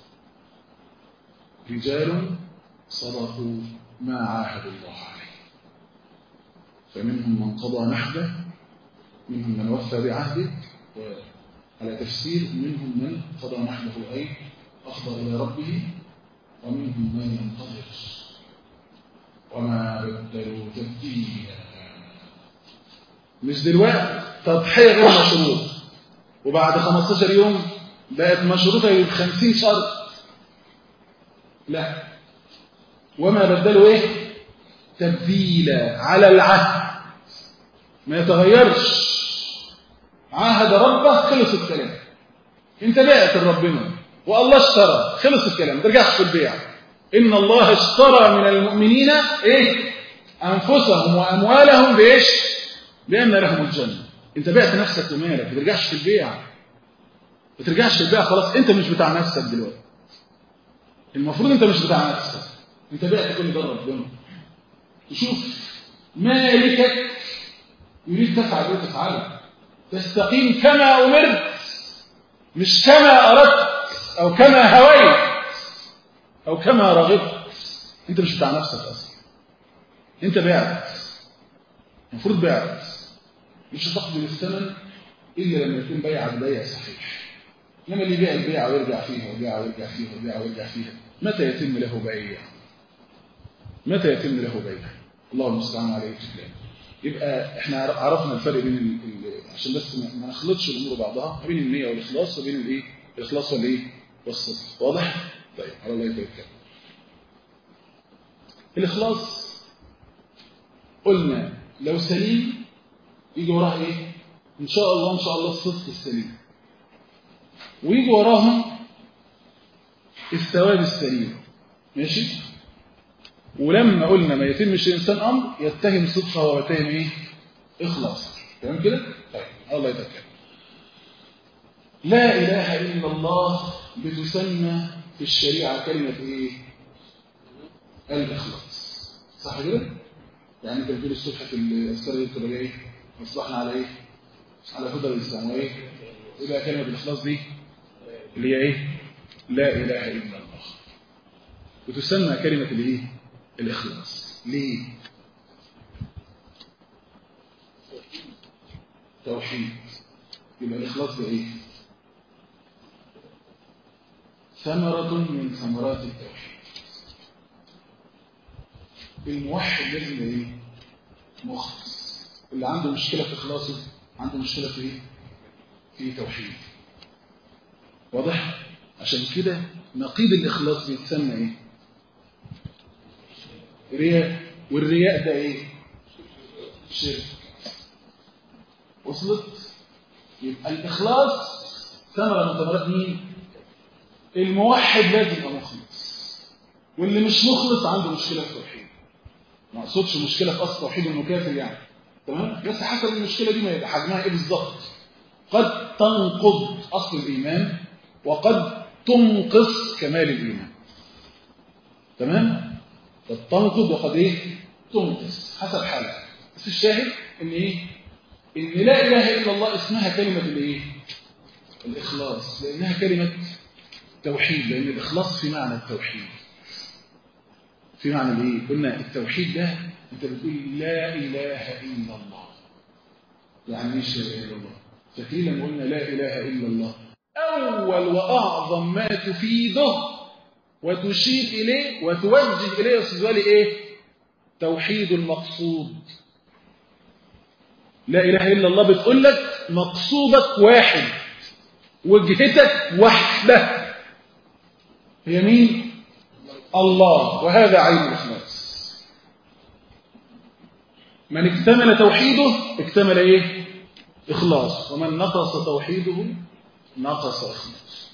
رجال صدقوا ما عاهدوا الله عليه فمنهم من قضى نحبه منهم من وفى بعهده وعلى تفسير منهم من قضى نحبه أي أفضل إلى ربه ومنهم من ينتظر وما بدلوا تبديلا مش دلوقتي تضحية غير مشروط وبعد 15 يوم بقت مشروطة ب 50 شرط لا وما بدلوا ايه تبديلا على العهد ما يتغيرش عاهد ربه خلص الكلام انت بعت لربنا والله اشترى خلص الكلام ما ترجعش في البيع ان الله اشترى من المؤمنين ايه انفسهم واموالهم بايش بان لهم الجنه انت بعت نفسك ومالك ما ترجعش في البيع ما ترجعش في البيع خلاص انت مش بتاع نفسك دلوقتي المفروض انت مش بتاع نفسك انت بعت كل ده ربنا تشوف مالكك يريد تفعل ايه تفعله تستقيم كما امرت مش كما اردت او كما هويت او كما رغبت انت مش بتاع نفسك اصلا انت بعت المفروض بعت مش هتقبل الثمن الا لما يكون بيعك بيع صحيح انما اللي يبيع البيع ويرجع فيها ويبيع ويرجع فيها ويبيع ويرجع فيها متى يتم له بيع متى يتم له بيع الله المستعان عليه الكلام يبقى احنا عرفنا الفرق بين ال... ال... عشان بس ما نخلطش الامور بعضها بين النيه والاخلاص وبين الايه الاخلاص والايه والصدق واضح طيب على الله يتوكل الاخلاص قلنا لو سليم يجي وراه ايه ان شاء الله ان شاء الله الصدق السليم ويجي وراهم الثواب السليم ماشي ولما قلنا ما يتمش الانسان امر يتهم صدقه ويتهم ايه اخلاص تمام كده طيب الله يتكلم لا اله الا الله بتسمى في الشريعه كلمه ايه الاخلاص صح كده يعني انت بتقول الصبح في الاذكار دي بتبقى ايه مصلحنا على ايه على هدى الاسلام وايه يبقى كلمه الاخلاص دي اللي هي ايه لا اله الا الله وتسمى كلمه الايه الإخلاص ليه؟ توحيد يبقى الإخلاص ده إيه؟ ثمرة من ثمرات التوحيد الموحد لازم يبقى إيه؟ مخلص اللي عنده مشكلة في إخلاصه عنده مشكلة في إيه؟ في توحيد واضح؟ عشان كده نقيض الإخلاص بيتسمى إيه؟ رياء والرياء ده ايه شرك وصلت يبقى الاخلاص ثمره من ثمرات مين الموحد لازم يبقى مخلص واللي مش مخلص عنده مشكله في التوحيد ما اقصدش مشكله في اصل التوحيد انه كافر يعني تمام بس حسب المشكله دي ما يبقى حجمها ايه بالظبط قد تنقض اصل الايمان وقد تنقص كمال الايمان تمام قد تنقض وقد ايه تنقص حسب حالها بس الشاهد ان ايه ان لا اله الا الله اسمها كلمه الايه الاخلاص لانها كلمه توحيد لان الاخلاص في معنى التوحيد في معنى الايه قلنا التوحيد ده انت بتقول لا اله الا الله يعني ايش لا اله الا الله فاكرين لما قلنا لا اله الا الله اول واعظم ما تفيده وتشير اليه وتوجه اليه يا استاذ ولي ايه توحيد المقصود لا اله الا الله بتقول لك مقصودك واحد وجهتك واحده هي مين الله وهذا عين الاخلاص من اكتمل توحيده اكتمل ايه اخلاص ومن نقص توحيده نقص اخلاص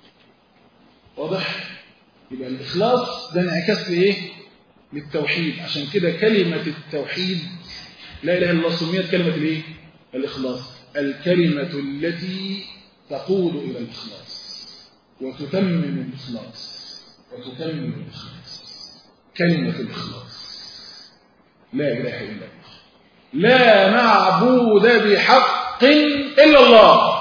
واضح يبقى الاخلاص ده انعكاس لايه للتوحيد عشان كده كلمه التوحيد لا اله الا الله سميت كلمه الايه الاخلاص الكلمه التي تقود الى الاخلاص وتتمم الاخلاص وتتمم الاخلاص كلمه الاخلاص لا اله الا الله لا معبود بحق الا الله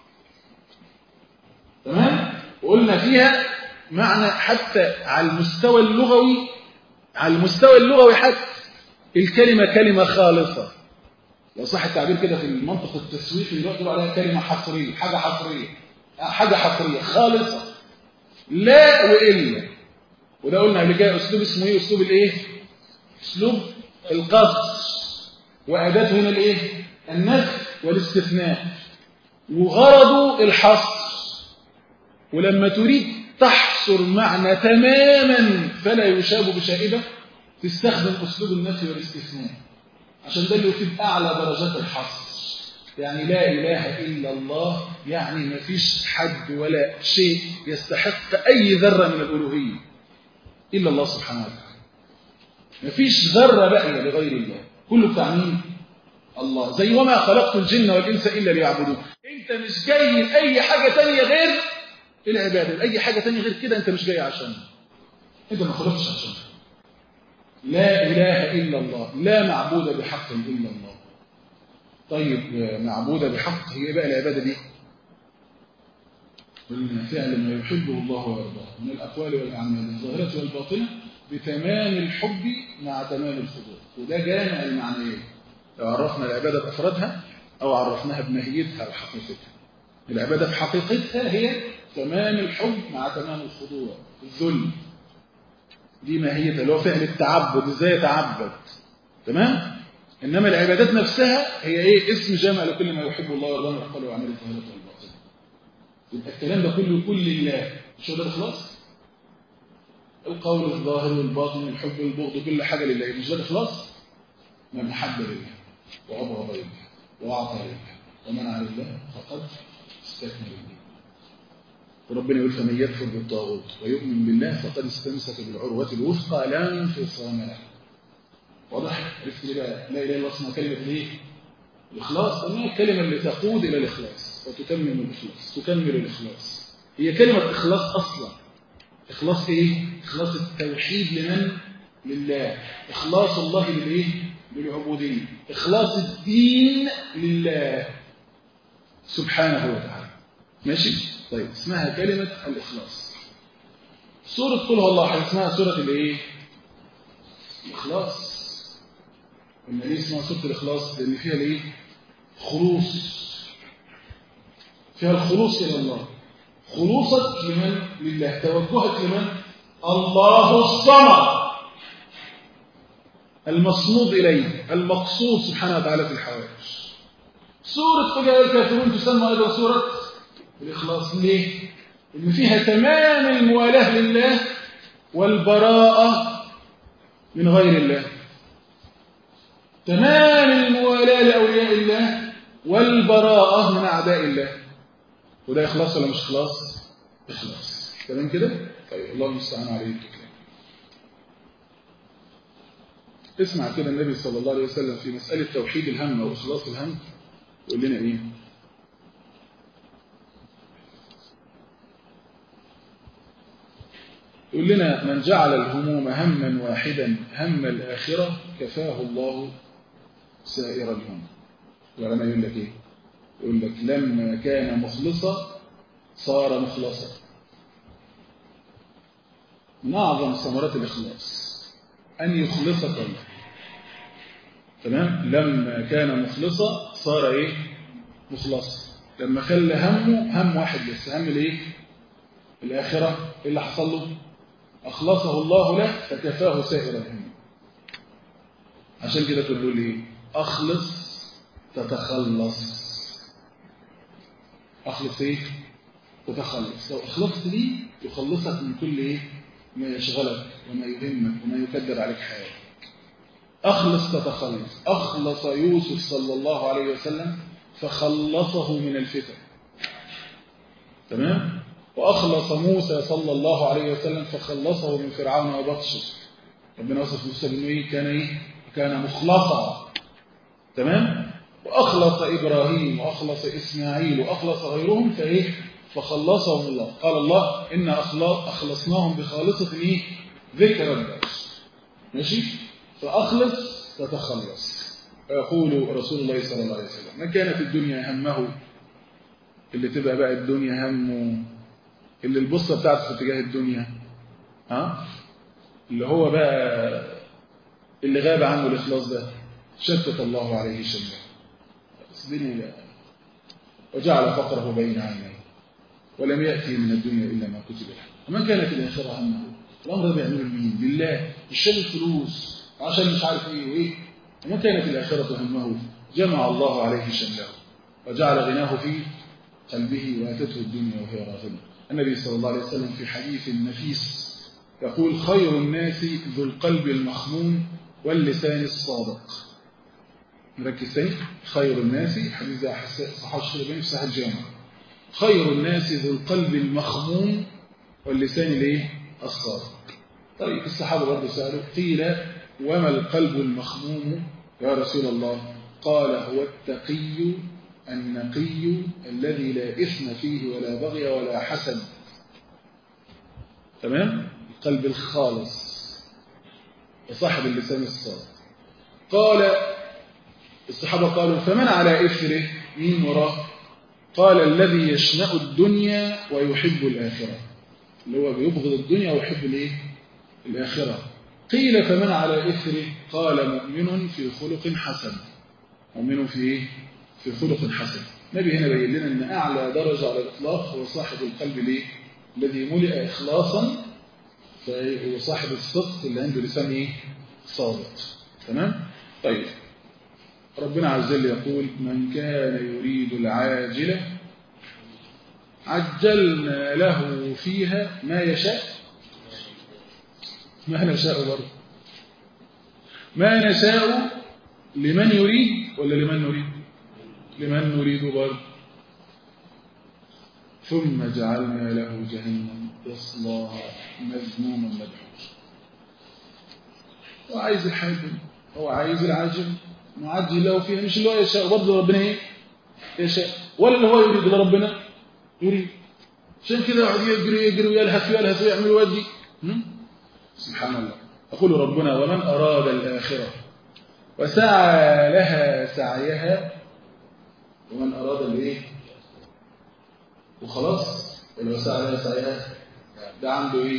تمام وقلنا فيها معنى حتى على المستوى اللغوي على المستوى اللغوي حتى الكلمة كلمة خالصة لو صح التعبير كده في المنطق التسويقي دلوقتي يقولوا عليها كلمة حصرية حاجة حصرية حاجة حصرية خالصة لا وإلا وده قلنا قبل كده أسلوب اسمه إيه أسلوب الإيه أسلوب القصد وأداته هنا الإيه النفي والاستثناء وغرضه الحصر ولما تريد تحصر معنى تماما فلا يشاب بشائبة تستخدم أسلوب النفي والاستثناء عشان ده اللي يفيد أعلى درجات الحصر يعني لا إله إلا الله يعني ما فيش حد ولا شيء يستحق أي ذرة من الألوهية إلا الله سبحانه وتعالى ما فيش ذرة باقية لغير الله كله بتاع مين؟ الله زي وما خلقت الجن والإنس إلا ليعبدون أنت مش جاي لأي حاجة تانية غير العبادة أي حاجة تانية غير كده أنت مش جاي عشان أنت ما خلقتش عشان لا إله إلا الله لا معبود بحق إلا الله طيب معبودة بحق هي بقى العبادة دي قلنا فعل ما يحبه الله ويرضاه من الأقوال والأعمال الظاهرة والباطنة بتمام الحب مع تمام الخضوع وده جامع المعنيين لو عرفنا العبادة بأفرادها أو عرفناها بماهيتها وحقيقتها العبادة بحقيقتها هي تمام الحب مع تمام الخضوع الذل دي ماهيتها اللي هو فعل التعبد ازاي يتعبد تمام انما العبادات نفسها هي ايه اسم جامع لكل ما يحب الله ويرضاه من الاقوال والاعمال الظاهره والباطنه يبقى الكلام ده كله كل لله مش هو ده الاخلاص القول الظاهر والباطن الحب والبغض كل حاجه لله مش ده الاخلاص من محب لله وابغض لله واعطى لله ومنع لله فقد استكمل لله وربنا يقول فمن يكفر بالطاغوت ويؤمن بالله فقد استمسك بالعروة الوثقى لا انفصام لها واضح عرفت ليه بقى لا اله الا الله اسمها كلمه الايه الاخلاص لان هي الكلمه اللي تقود الى الاخلاص وتتمم الاخلاص تكمل الاخلاص هي كلمه اخلاص اصلا اخلاص ايه اخلاص التوحيد لمن لله اخلاص الله للايه للعبوديه اخلاص الدين لله سبحانه وتعالى ماشي طيب اسمها كلمة الإخلاص سورة قل هو الله اسمها سورة الإيه؟ الإخلاص إن ليه اسمها سورة الإخلاص؟ لأن فيها الإيه؟ خلوص فيها الخلوص إلى الله خلوصك لمن؟ لله توجهك لمن؟ الله الصمد المصمود إليه المقصود سبحانه وتعالى في الحوائج سورة قل يا الكافرون تسمى أيضا سورة الإخلاص ليه؟ إن فيها تمام الموالاة لله والبراءة من غير الله تمام الموالاة لأولياء الله والبراءة من أعداء الله وده إخلاص ولا مش إخلاص؟ إخلاص تمام كده؟ طيب الله المستعان عليه الكلام اسمع كده النبي صلى الله عليه وسلم في مسألة توحيد الهم أو إخلاص الهم يقول لنا إيه يقول لنا من جعل الهموم هما واحدا هم الآخرة كفاه الله سائر الهم العلماء يقول لك إيه يقول لك لما كان مخلصا صار مخلصا من أعظم ثمرات الإخلاص أن يخلصك الله تمام لما كان مخلصا صار إيه مخلصا لما خلى همه هم واحد بس هم الإيه الآخرة إيه اللي حصل له أخلصه الله له فكفاه سائر الهم عشان كده تقول لي أخلص تتخلص أخلص إيه تتخلص لو أخلصت لي يخلصك من كل إيه ما يشغلك وما يهمك وما يكدر عليك حياتك أخلص تتخلص أخلص يوسف صلى الله عليه وسلم فخلصه من الفتن تمام وأخلص موسى صلى الله عليه وسلم فخلصه من فرعون وبطشه ربنا وصف موسى بأنه إيه كان إيه كان مخلصا تمام وأخلص إبراهيم وأخلص إسماعيل وأخلص غيرهم فإيه فخلصهم الله قال الله إن أخلصناهم بخالصة إيه ذكر الدار ماشي فأخلص تتخلص ويقول رسول الله صلى الله عليه وسلم من كانت الدنيا همه اللي تبقى بقى الدنيا همه اللي البصة بتاعته في اتجاه الدنيا ها اللي هو بقى اللي غاب عنه الإخلاص ده شتت الله عليه شمله بس الدنيا وجعل فقره بين عينيه ولم يأتي من الدنيا إلا ما كتب له ومن كانت الآخرة همه الأمر ده بيعمله لمين لله عشان الفلوس وعشان مش عارف إيه وإيه ومن كانت الآخرة همه جمع الله عليه شمله وجعل غناه في قلبه واتته الدنيا وهي راغمة النبي صلى الله عليه وسلم في حديث نفيس يقول خير الناس ذو القلب المخموم واللسان الصادق نركز تاني خير الناس حديث ده صحاح الشربين في صحيح الجامع خير الناس ذو القلب المخموم واللسان الايه الصادق طيب الصحابه برضه سالوا قيل وما القلب المخموم يا رسول الله قال هو التقي النقي الذي لا إثم فيه ولا بغي ولا حسد تمام القلب الخالص وصاحب اللسان الصادق قال الصحابة قالوا فمن على إثره مين وراه قال الذي يشنأ الدنيا ويحب الآخرة اللي هو بيبغض الدنيا ويحب الايه الآخرة قيل فمن على إثره قال مؤمن في خلق حسن مؤمن في ايه في خلق حسن النبي هنا بين لنا ان اعلى درجه على الاطلاق هو صاحب القلب ليه الذي ملئ اخلاصا فهو صاحب الصدق اللي عنده لسان ايه صادق تمام طيب ربنا عز وجل يقول من كان يريد العاجله عجلنا له فيها ما يشاء ما نشاء برضه ما نشاء لمن يريد ولا لمن نريد لمن نريد برضه ثم جعلنا له جهنم يصلاها مذموما مدحورا هو عايز الحاجة هو عايز العاجل معجل له فيها مش اللي هو يشاء برضه ربنا ايه يشاء ولا اللي هو يريد ده ربنا يريد عشان كده يقعد يجري يجري ويلهث ويلهث ويعمل ويودي سبحان الله يقول ربنا ومن أراد الآخرة وسعى لها سعيها ومن أراد الإيه وخلاص اللي وسعى لها سعيها ده عنده إيه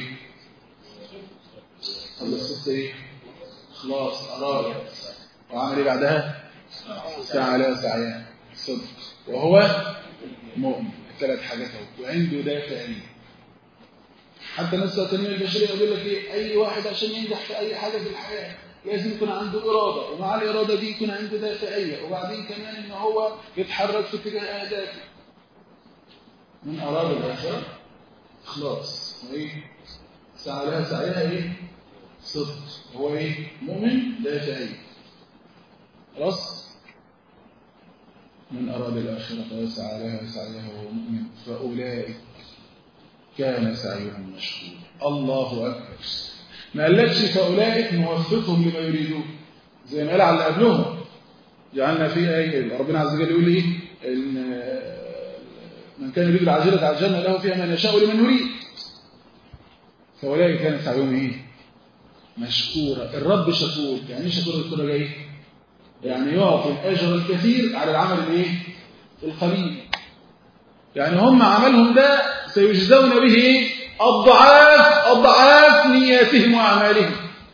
خلصت إيه خلاص أراد وعمل إيه بعدها سعى لها سعيها صدق وهو مؤمن ثلاث حاجات وعنده دافعين حتى الناس التنمية البشرية يقول لك إيه أي واحد عشان ينجح في أي حاجة في الحياة لازم يكون عنده إرادة ومع الإرادة دي يكون عنده دافعية وبعدين كمان إن هو يتحرك في اتجاه أهدافه من أراد الآخرة إخلاص وإيه سعى لها سعيها إيه صدق هو إيه مؤمن دافعية خلاص من أراد الآخرة ويسعى لها سعيها وهو مؤمن فأولئك كان سعيهم مشكورا الله أكبر ما قالكش فأولئك نوفقهم لما يريدون زي ما قال على اللي قبلهم جعلنا فيه ايه ربنا عز وجل يقول ايه ان آه، من كان يريد العاجله عجلنا له فيها ما نشاء لمن نريد فاولئك كان سعيهم ايه مشكورا الرب شكور يعني ايه شكور الكره ايه يعني يعطي الاجر الكثير على العمل الايه القليل يعني هم عملهم ده سيجزون به ايه اضعاف اضعاف نياتهم واعمالهم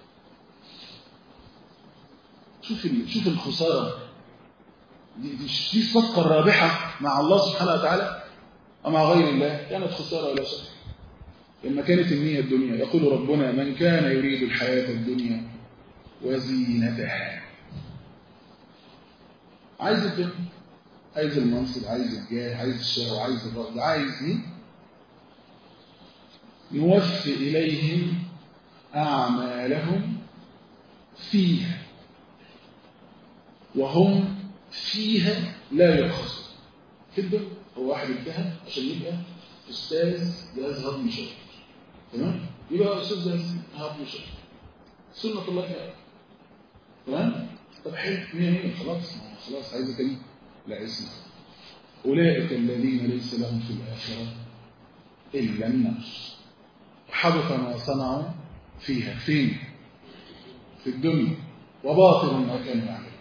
شوف ال- شوف الخساره دي دي دي الصفقه الرابحه مع الله سبحانه وتعالى ومع غير الله كانت خساره ولا شك لما كانت النية الدنيا يقول ربنا من كان يريد الحياة الدنيا وزينتها عايز الدنيا عايز المنصب عايز الجاه عايز الشهوة عايز الرغبة عايز ايه نوفي إليهم أعمالهم فيها وهم فيها لا يبخسون في الدنيا هو واحد انتهى عشان يبقى أستاذ جهاز هضم شغل تمام يبقى أستاذ جهاز هضم شغل سنة الله تعالى تمام طب حلو مية مية خلاص ما هو خلاص عايز تاني لا اسمع أولئك الذين ليس لهم في الآخرة إلا النار حبط ما صنعوا فيها فين في الدنيا وباطل ما كانوا يعملون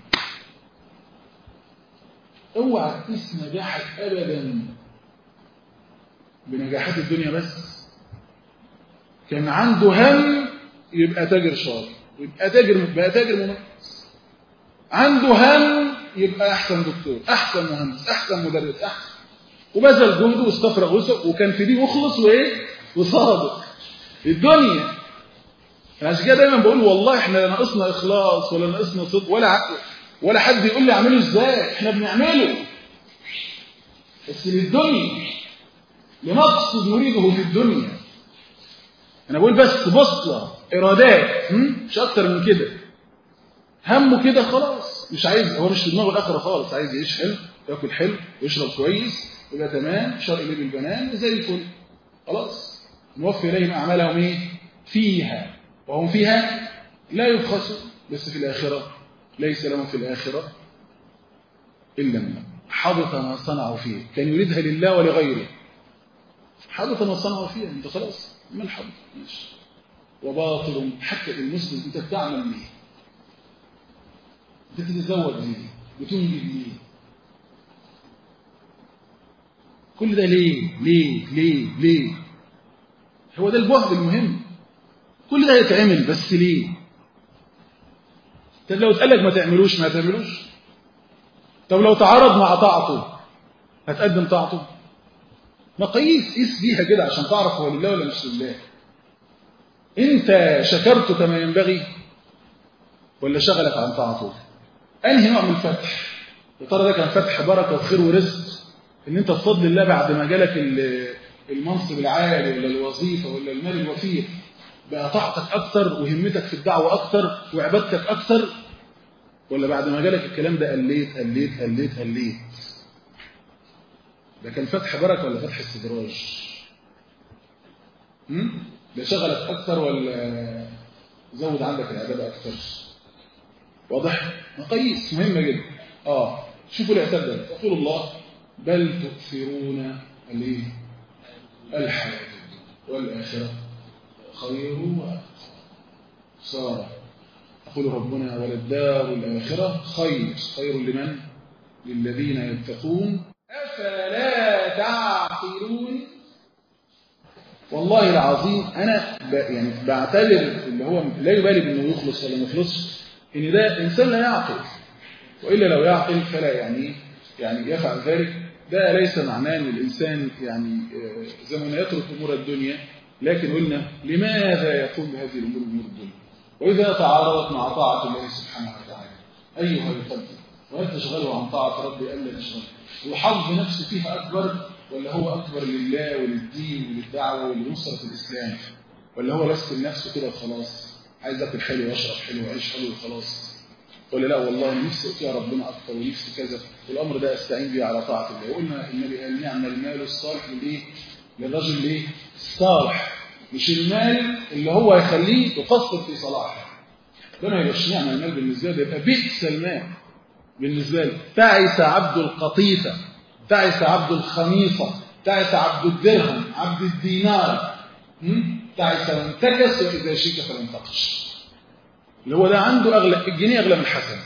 اوعى تقيس نجاحك ابدا بنجاحات الدنيا بس كان عنده هم يبقى تاجر شاطر يبقى تاجر بقى تاجر مميز عنده هم يبقى احسن دكتور احسن مهندس احسن مدرس احسن وبذل جهده واستفرغ وسعه وكان في دي مخلص وايه وصادق الدنيا انا عشان كده دايما بقول والله احنا لا ناقصنا اخلاص ولا ناقصنا صدق ولا عقل ولا حد يقول لي اعمله ازاي احنا بنعمله بس للدنيا لمقصد نريده في الدنيا انا بقول بس بصله ارادات هم؟ مش اكتر من كده همه كده خلاص مش عايز هو مش في دماغه الاخره خالص عايز يعيش حلو ياكل حلو ويشرب كويس يبقى تمام شرق ليه بالبنان زي الفل خلاص نوفي اليهم اعمالهم ايه فيها وهم فيها لا يبخسوا بس في الاخره ليس لهم في الاخره الا النار حبط ما صنعوا فيه كان يريدها لله ولغيره حبط ما صنعوا فيها انت خلاص من حبط ماشي وباطل حتى المسلم انت بتعمل ليه انت تتزوج ليه بتنجب ليه كل ده ليه ليه ليه ليه هو ده البعد المهم كل ده يتعمل بس ليه طب لو اتقال لك ما تعملوش ما تعملوش طب لو تعارض مع طاعته هتقدم طاعته مقاييس قيس بيها كده عشان تعرف هو لله ولا مش لله انت شكرته كما ينبغي ولا شغلك عن طاعته انهي نوع من الفتح يا ترى ده كان فتح بركه وخير ورزق ان انت بفضل الله بعد ما جالك المنصب العالي ولا الوظيفه ولا المال الوفير بقى طاعتك اكتر وهمتك في الدعوه اكتر وعبادتك اكتر ولا بعد ما جالك الكلام ده قليت قليت قليت قليت ده كان فتح بركه ولا فتح استدراج هم؟ ده شغلك اكتر ولا زود عندك العباده اكتر واضح مقاييس مهمه جدا اه شوفوا الاعتاب ده يقول الله بل تؤثرون الايه الحياه والاخره خير وابقى صار يقول ربنا وللدار الاخره خير خير لمن للذين يتقون افلا تعقلون والله العظيم انا ب... يعني بعتبر اللي هو لا يبالي بانه يخلص ولا ما يخلصش ان ده انسان لا يعقل والا لو يعقل فلا يعني يعني يفعل ذلك ده ليس معناه ان الانسان يعني زي ما يترك امور الدنيا لكن قلنا لماذا يقوم بهذه الامور امور الدنيا واذا تعارضت مع طاعه الله سبحانه وتعالى ايها القلب وهل تشغله عن طاعه ربي الا تشغله وحظ نفسه فيها اكبر ولا هو اكبر لله وللدين وللدعوه ولنصره الاسلام ولا هو بس لنفسه كده وخلاص عايز اكل حلو واشرب حلو واعيش حلو وخلاص ولا لا والله نفسي اطيع ربنا اكتر ونفسي كذا والامر ده استعين به على طاعه الله وقلنا النبي قال نعم المال الصالح للايه للرجل الايه الصالح مش المال اللي هو يخليه يقصر في صلاحه ده ما يبقاش نعمة المال بالنسبة له يبقى بئس المال بالنسبة له تعس عبد القطيفة تعس عبد الخميصة تعس عبد الدرهم عبد الدينار م? تعس وانتكس وإذا شيك فلم تقش اللي هو ده عنده أغلى الجنيه أغلى من الحسنة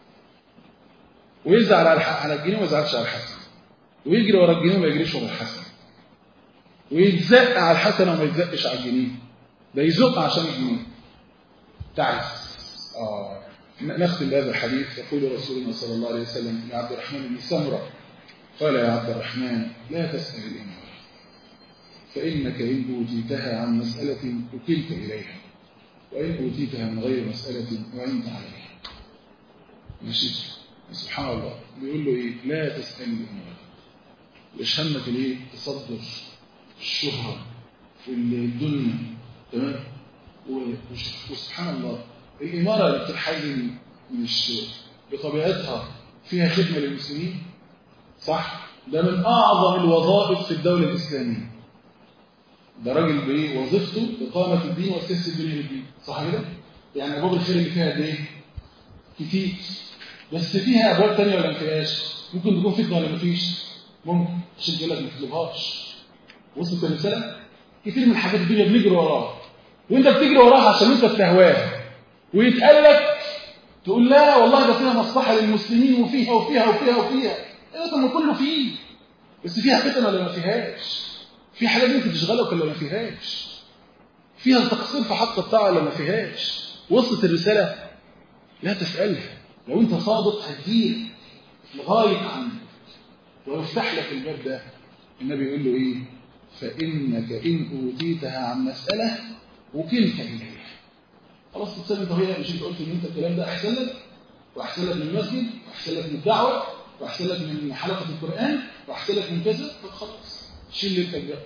ويزعل على على الجنيه وما يزعلش على الحسنة ويجري ورا الجنيه وما يجريش ورا الحسنة ويتزق على الحسنة وما يتزقش على الجنيه ده يزق عشان الجنيه تعس آه. نختم بهذا الحديث يقول رسولنا صلى الله عليه وسلم لعبد الرحمن بن سمرة قال يا عبد الرحمن لا تسأل الإمارة فإنك إن أوتيتها عن مسألة وكلت إليها وإن أوتيتها من غير مسألة وعنت عليها ماشي سبحان الله بيقول له إيه لا تسأل الإمارة مش همك ليه تصدر الشهرة في الدنيا تمام وسبحان الله الإمارة اللي بتتحجم مش بطبيعتها فيها خدمة للمسلمين صح ده من أعظم الوظائف في الدولة الإسلامية ده راجل بإيه وظيفته إقامة الدين وسياسة الدنيا للدين صح كده؟ يعني أبواب الخير اللي فيها قد إيه؟ كتير بس فيها أبواب تانية ولا ما فيهاش؟ ممكن تكون فتنة ولا ما فيش؟ ممكن عشان تقول لك ما تطلبهاش وصلت الرسالة؟ كتير من حاجات الدنيا بنجري وراها وانت بتجري وراها عشان انت بتهواها ويتقال لك تقول لا والله ده فيها مصلحة للمسلمين وفيها وفيها وفيها وفيها ايه طب ما كله فيه بس فيها فتن ولا ما فيهاش في حاجات ممكن تشغلك ولا ما فيهاش فيها تقصير في حق الطاعة ولا ما فيهاش وصلت الرسالة لا تسألها لو انت صادق هتجيب لغاية عنك ويفتح لك الباب ده النبي يقول له ايه فإنك إن أوتيتها عن مسألة وكلت إليها خلاص تتسلم انت هي مش انت قلت ان انت الكلام ده احسن لك واحسن لك من المسجد واحسن لك من الدعوه واحسن لك من حلقه القران واحسن لك من كذا طب خلاص شيل اللي انت جاي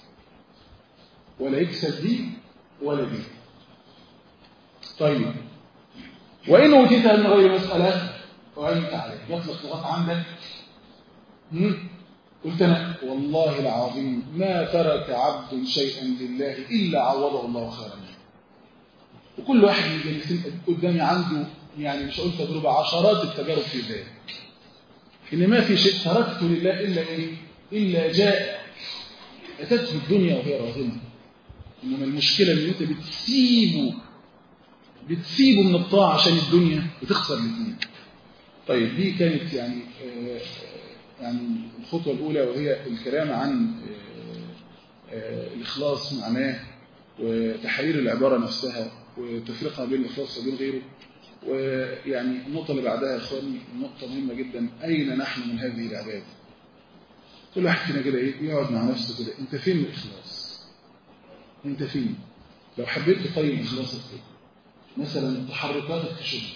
ولا يكسب دي ولا دي طيب وان اوتيتها من غير مساله وعنت عليه يطلق لغات عندك قلت انا والله العظيم ما ترك عبد شيئا لله الا عوضه الله خيرا منه وكل واحد من الجالسين قدامي عنده يعني مش هقول تجربة عشرات التجارب في ذلك إن ما في شيء تركته لله إلا إيه؟ إلا جاء أتته الدنيا وهي راغمة إنما المشكلة إن أنت بتسيبه بتسيبه من الطاعة عشان الدنيا بتخسر الاثنين طيب دي كانت يعني آه يعني الخطوة الأولى وهي الكلام عن آه آه الإخلاص معناه وتحرير العبارة نفسها وتفرقها بين الإخلاص وبين غيره ويعني النقطة اللي بعدها يا إخواني نقطة مهمة جدا أين نحن من هذه العبادة كل واحد فينا كده إيه يقعد مع نفسه كده أنت فين من الإخلاص أنت فين لو حبيت تقيم إخلاصك كده مثلا تحركاتك في شغل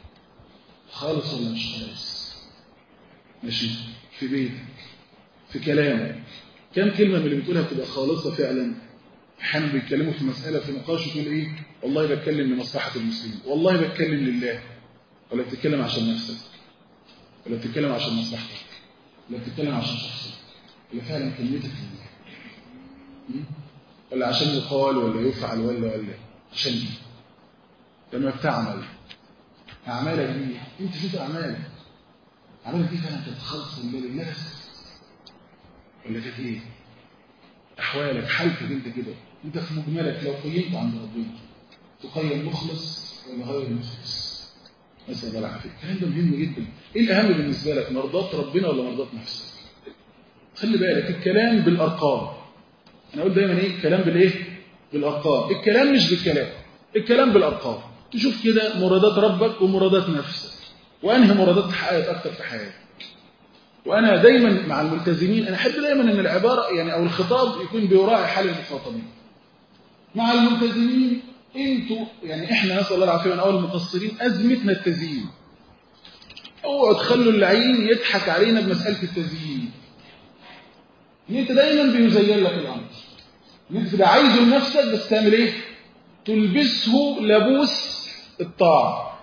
خالص ولا مش خالص ماشي في بيتك في كلامك كم كلمة من اللي بتقولها بتبقى خالصة فعلا احيانا بيتكلموا في مسألة في نقاش وتقول ايه والله بتكلم لمصلحة المسلمين والله بتكلم لله ولا بتتكلم عشان نفسك ولا بتتكلم عشان مصلحتك ولا بتتكلم عشان شخصك ولا فعلا كلمتك لله ولا عشان يقال ولا يفعل ولا ولا عشان دي لما بتعمل اعمالك دي انت شوف اعمالك اعمالك دي فعلا كانت خالصه لله بس ولا كانت ايه احوالك حالتك انت كده انت في مجملك لو قيمت عند ربنا تقيم مخلص ولا غير مخلص نسال الله العافيه الكلام ده مهم جدا ايه الاهم بالنسبه لك مرضات ربنا ولا مرضات نفسك خلي بالك الكلام بالارقام انا اقول دايما ايه الكلام بالايه بالارقام الكلام مش بالكلام الكلام بالارقام تشوف كده مرادات ربك ومرادات نفسك وانهي مرادات تحققت اكتر في حياتك وانا دايما مع الملتزمين انا احب دايما ان العباره يعني او الخطاب يكون بيراعي حال المخاطبين مع الملتزمين انتوا يعني احنا نسال الله العافيه من اول المقصرين ازمتنا التزيين اوعوا تخلوا اللعين يضحك علينا بمساله التزيين ان انت دايما بيزين لك الامر ان انت تبقى عايزه لنفسك بس تعمل ايه تلبسه لبوس الطاعه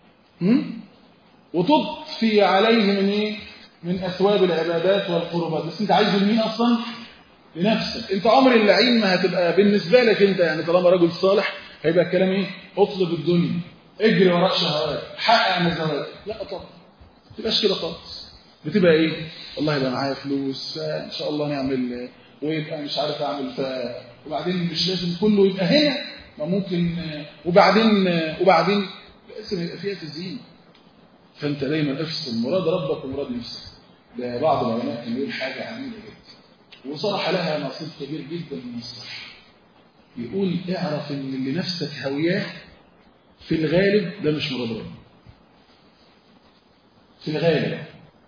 وتضفي عليه من ايه من أثواب العبادات والقربات بس أنت عايزه لمين أصلا لنفسك أنت عمر اللعين ما هتبقى بالنسبة لك أنت يعني طالما رجل صالح هيبقى الكلام إيه اطلب الدنيا اجري وراء شهوات حقق نزوات لا طبعا ما تبقاش كده خالص بتبقى ايه والله يبقى معايا فلوس فان شاء الله نعمل ويبقى مش عارف اعمل ف وبعدين مش لازم كله يبقى هنا ما ممكن وبعدين وبعدين لازم يبقى فيها تزيين فانت دايما افصل مراد ربك ومراد نفسك ده بعض العلماء كان يقول حاجه عجيبه جدا وصرح لها نصيب كبير جدا من الصح يقول اعرف ان اللي نفسك هوياه في الغالب ده مش مراد ربنا في الغالب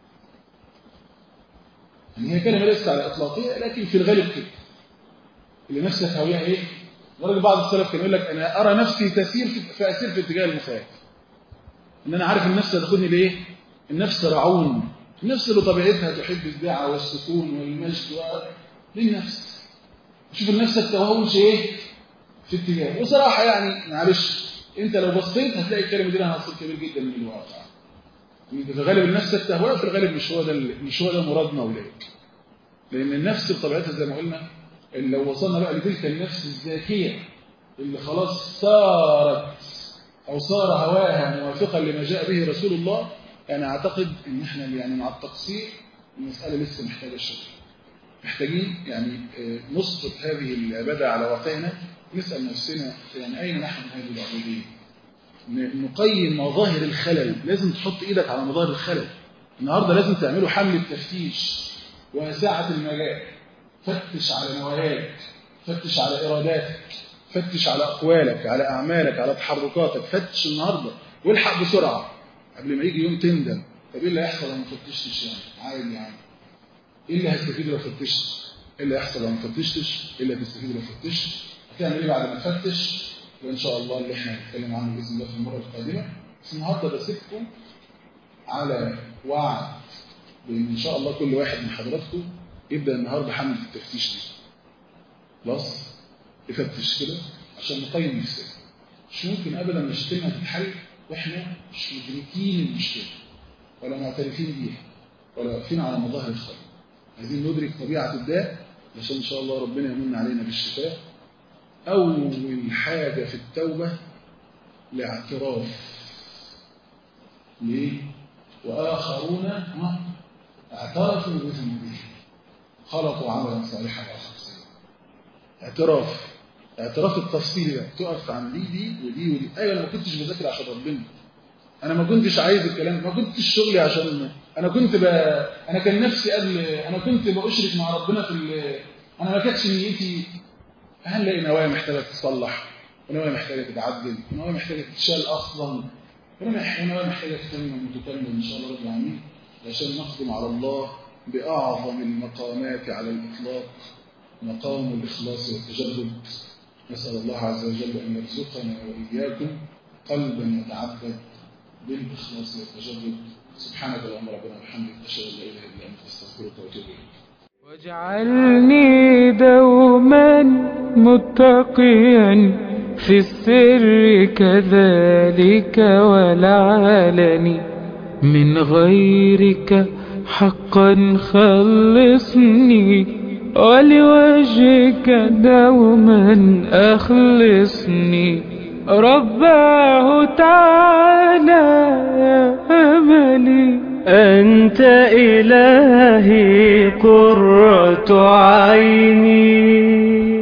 يعني هي كلمه ليست على اطلاقها لكن في الغالب كده اللي نفسك هوياه ايه ولكن بعض السلف كان يقول لك انا ارى نفسي تسير في فاسير في اتجاه المخالف ان انا عارف النفس هتاخدني لايه النفس رعون النفس اللي طبيعتها تحب الدعاء والسكون والمجد و... للنفس شوف النفس التوهمش ايه في اتجاه وصراحه يعني معلش انت لو بصيت هتلاقي الكلمه دي لها نصيب كبير جدا من الواقع انت في الغالب النفس التهوى في الغالب مش هو ده مش هو ده مراد مولاك لان النفس بطبيعتها زي ما قلنا اللي لو وصلنا بقى لتلك النفس الذكيه اللي خلاص صارت او صار هواها موافقا لما جاء به رسول الله انا اعتقد ان احنا يعني مع التقصير المساله لسه محتاجه شغل محتاجين يعني نسقط هذه العباده على واقعنا نسال نفسنا يعني اين نحن من هذه العبوديه نقيم مظاهر الخلل لازم تحط ايدك على مظاهر الخلل النهارده لازم تعملوا حمله تفتيش وساعه المجال فتش على نواياك فتش على اراداتك فتش على اقوالك على اعمالك على تحركاتك فتش النهارده والحق بسرعه قبل ما يجي يوم تندم طب ايه اللي هيحصل لو ما فتشتش يعني عادي يعني ايه اللي هستفيد لو فتشت ايه اللي هيحصل لو ما فتشتش ايه اللي هتستفيد لو فتشت هتعمل ايه بعد ما تفتش وان شاء الله اللي احنا هنتكلم عنه باذن الله في المره القادمه بس النهارده بسيبكم على وعد بان ان شاء الله كل واحد من حضراتكم يبدا النهارده حمله التفتيش دي خلاص يفتش كده عشان نقيم نفسنا مش ممكن ابدا مشكلتنا تتحل واحنا مش مدركين المشكله ولا معترفين بيها ولا واقفين على مظاهر الخير عايزين ندرك طبيعه الداء عشان ان شاء الله ربنا يمن علينا بالشفاء اول حاجه في التوبه الاعتراف ليه واخرون اعترفوا بذنوبهم خلطوا عملا صالحا واخر سيئا اعتراف اعتراف التفصيلي ده تقف عن دي دي ودي ودي ايوه انا ما كنتش بذاكر عشان ربنا انا ما كنتش عايز الكلام ما كنتش شغلي عشان انا كنت ب... انا كان نفسي قبل انا كنت بأشرك مع ربنا في ال... انا ما كانتش نيتي هنلاقي نوايا محتاجه تتصلح ونوايا محتاجه تتعدل ونوايا محتاجه تتشال اصلا ونوايا محتاجه تكمل وتكمل ان شاء الله رب العالمين عشان نخدم على الله باعظم المقامات على الاطلاق مقام الاخلاص والتجرد نسال الله عز وجل ان يرزقنا واياكم قلبا يتعبد بالاخلاص والتجرد سبحانك اللهم ربنا وبحمدك اشهد ان لا اله الا انت استغفرك واتوب اليك واجعلني دوما متقيا في السر كذلك والعلن من غيرك حقا خلصني ولوجهك دوما أخلصني رباه تعالى يا أملي أنت إلهي قرة عيني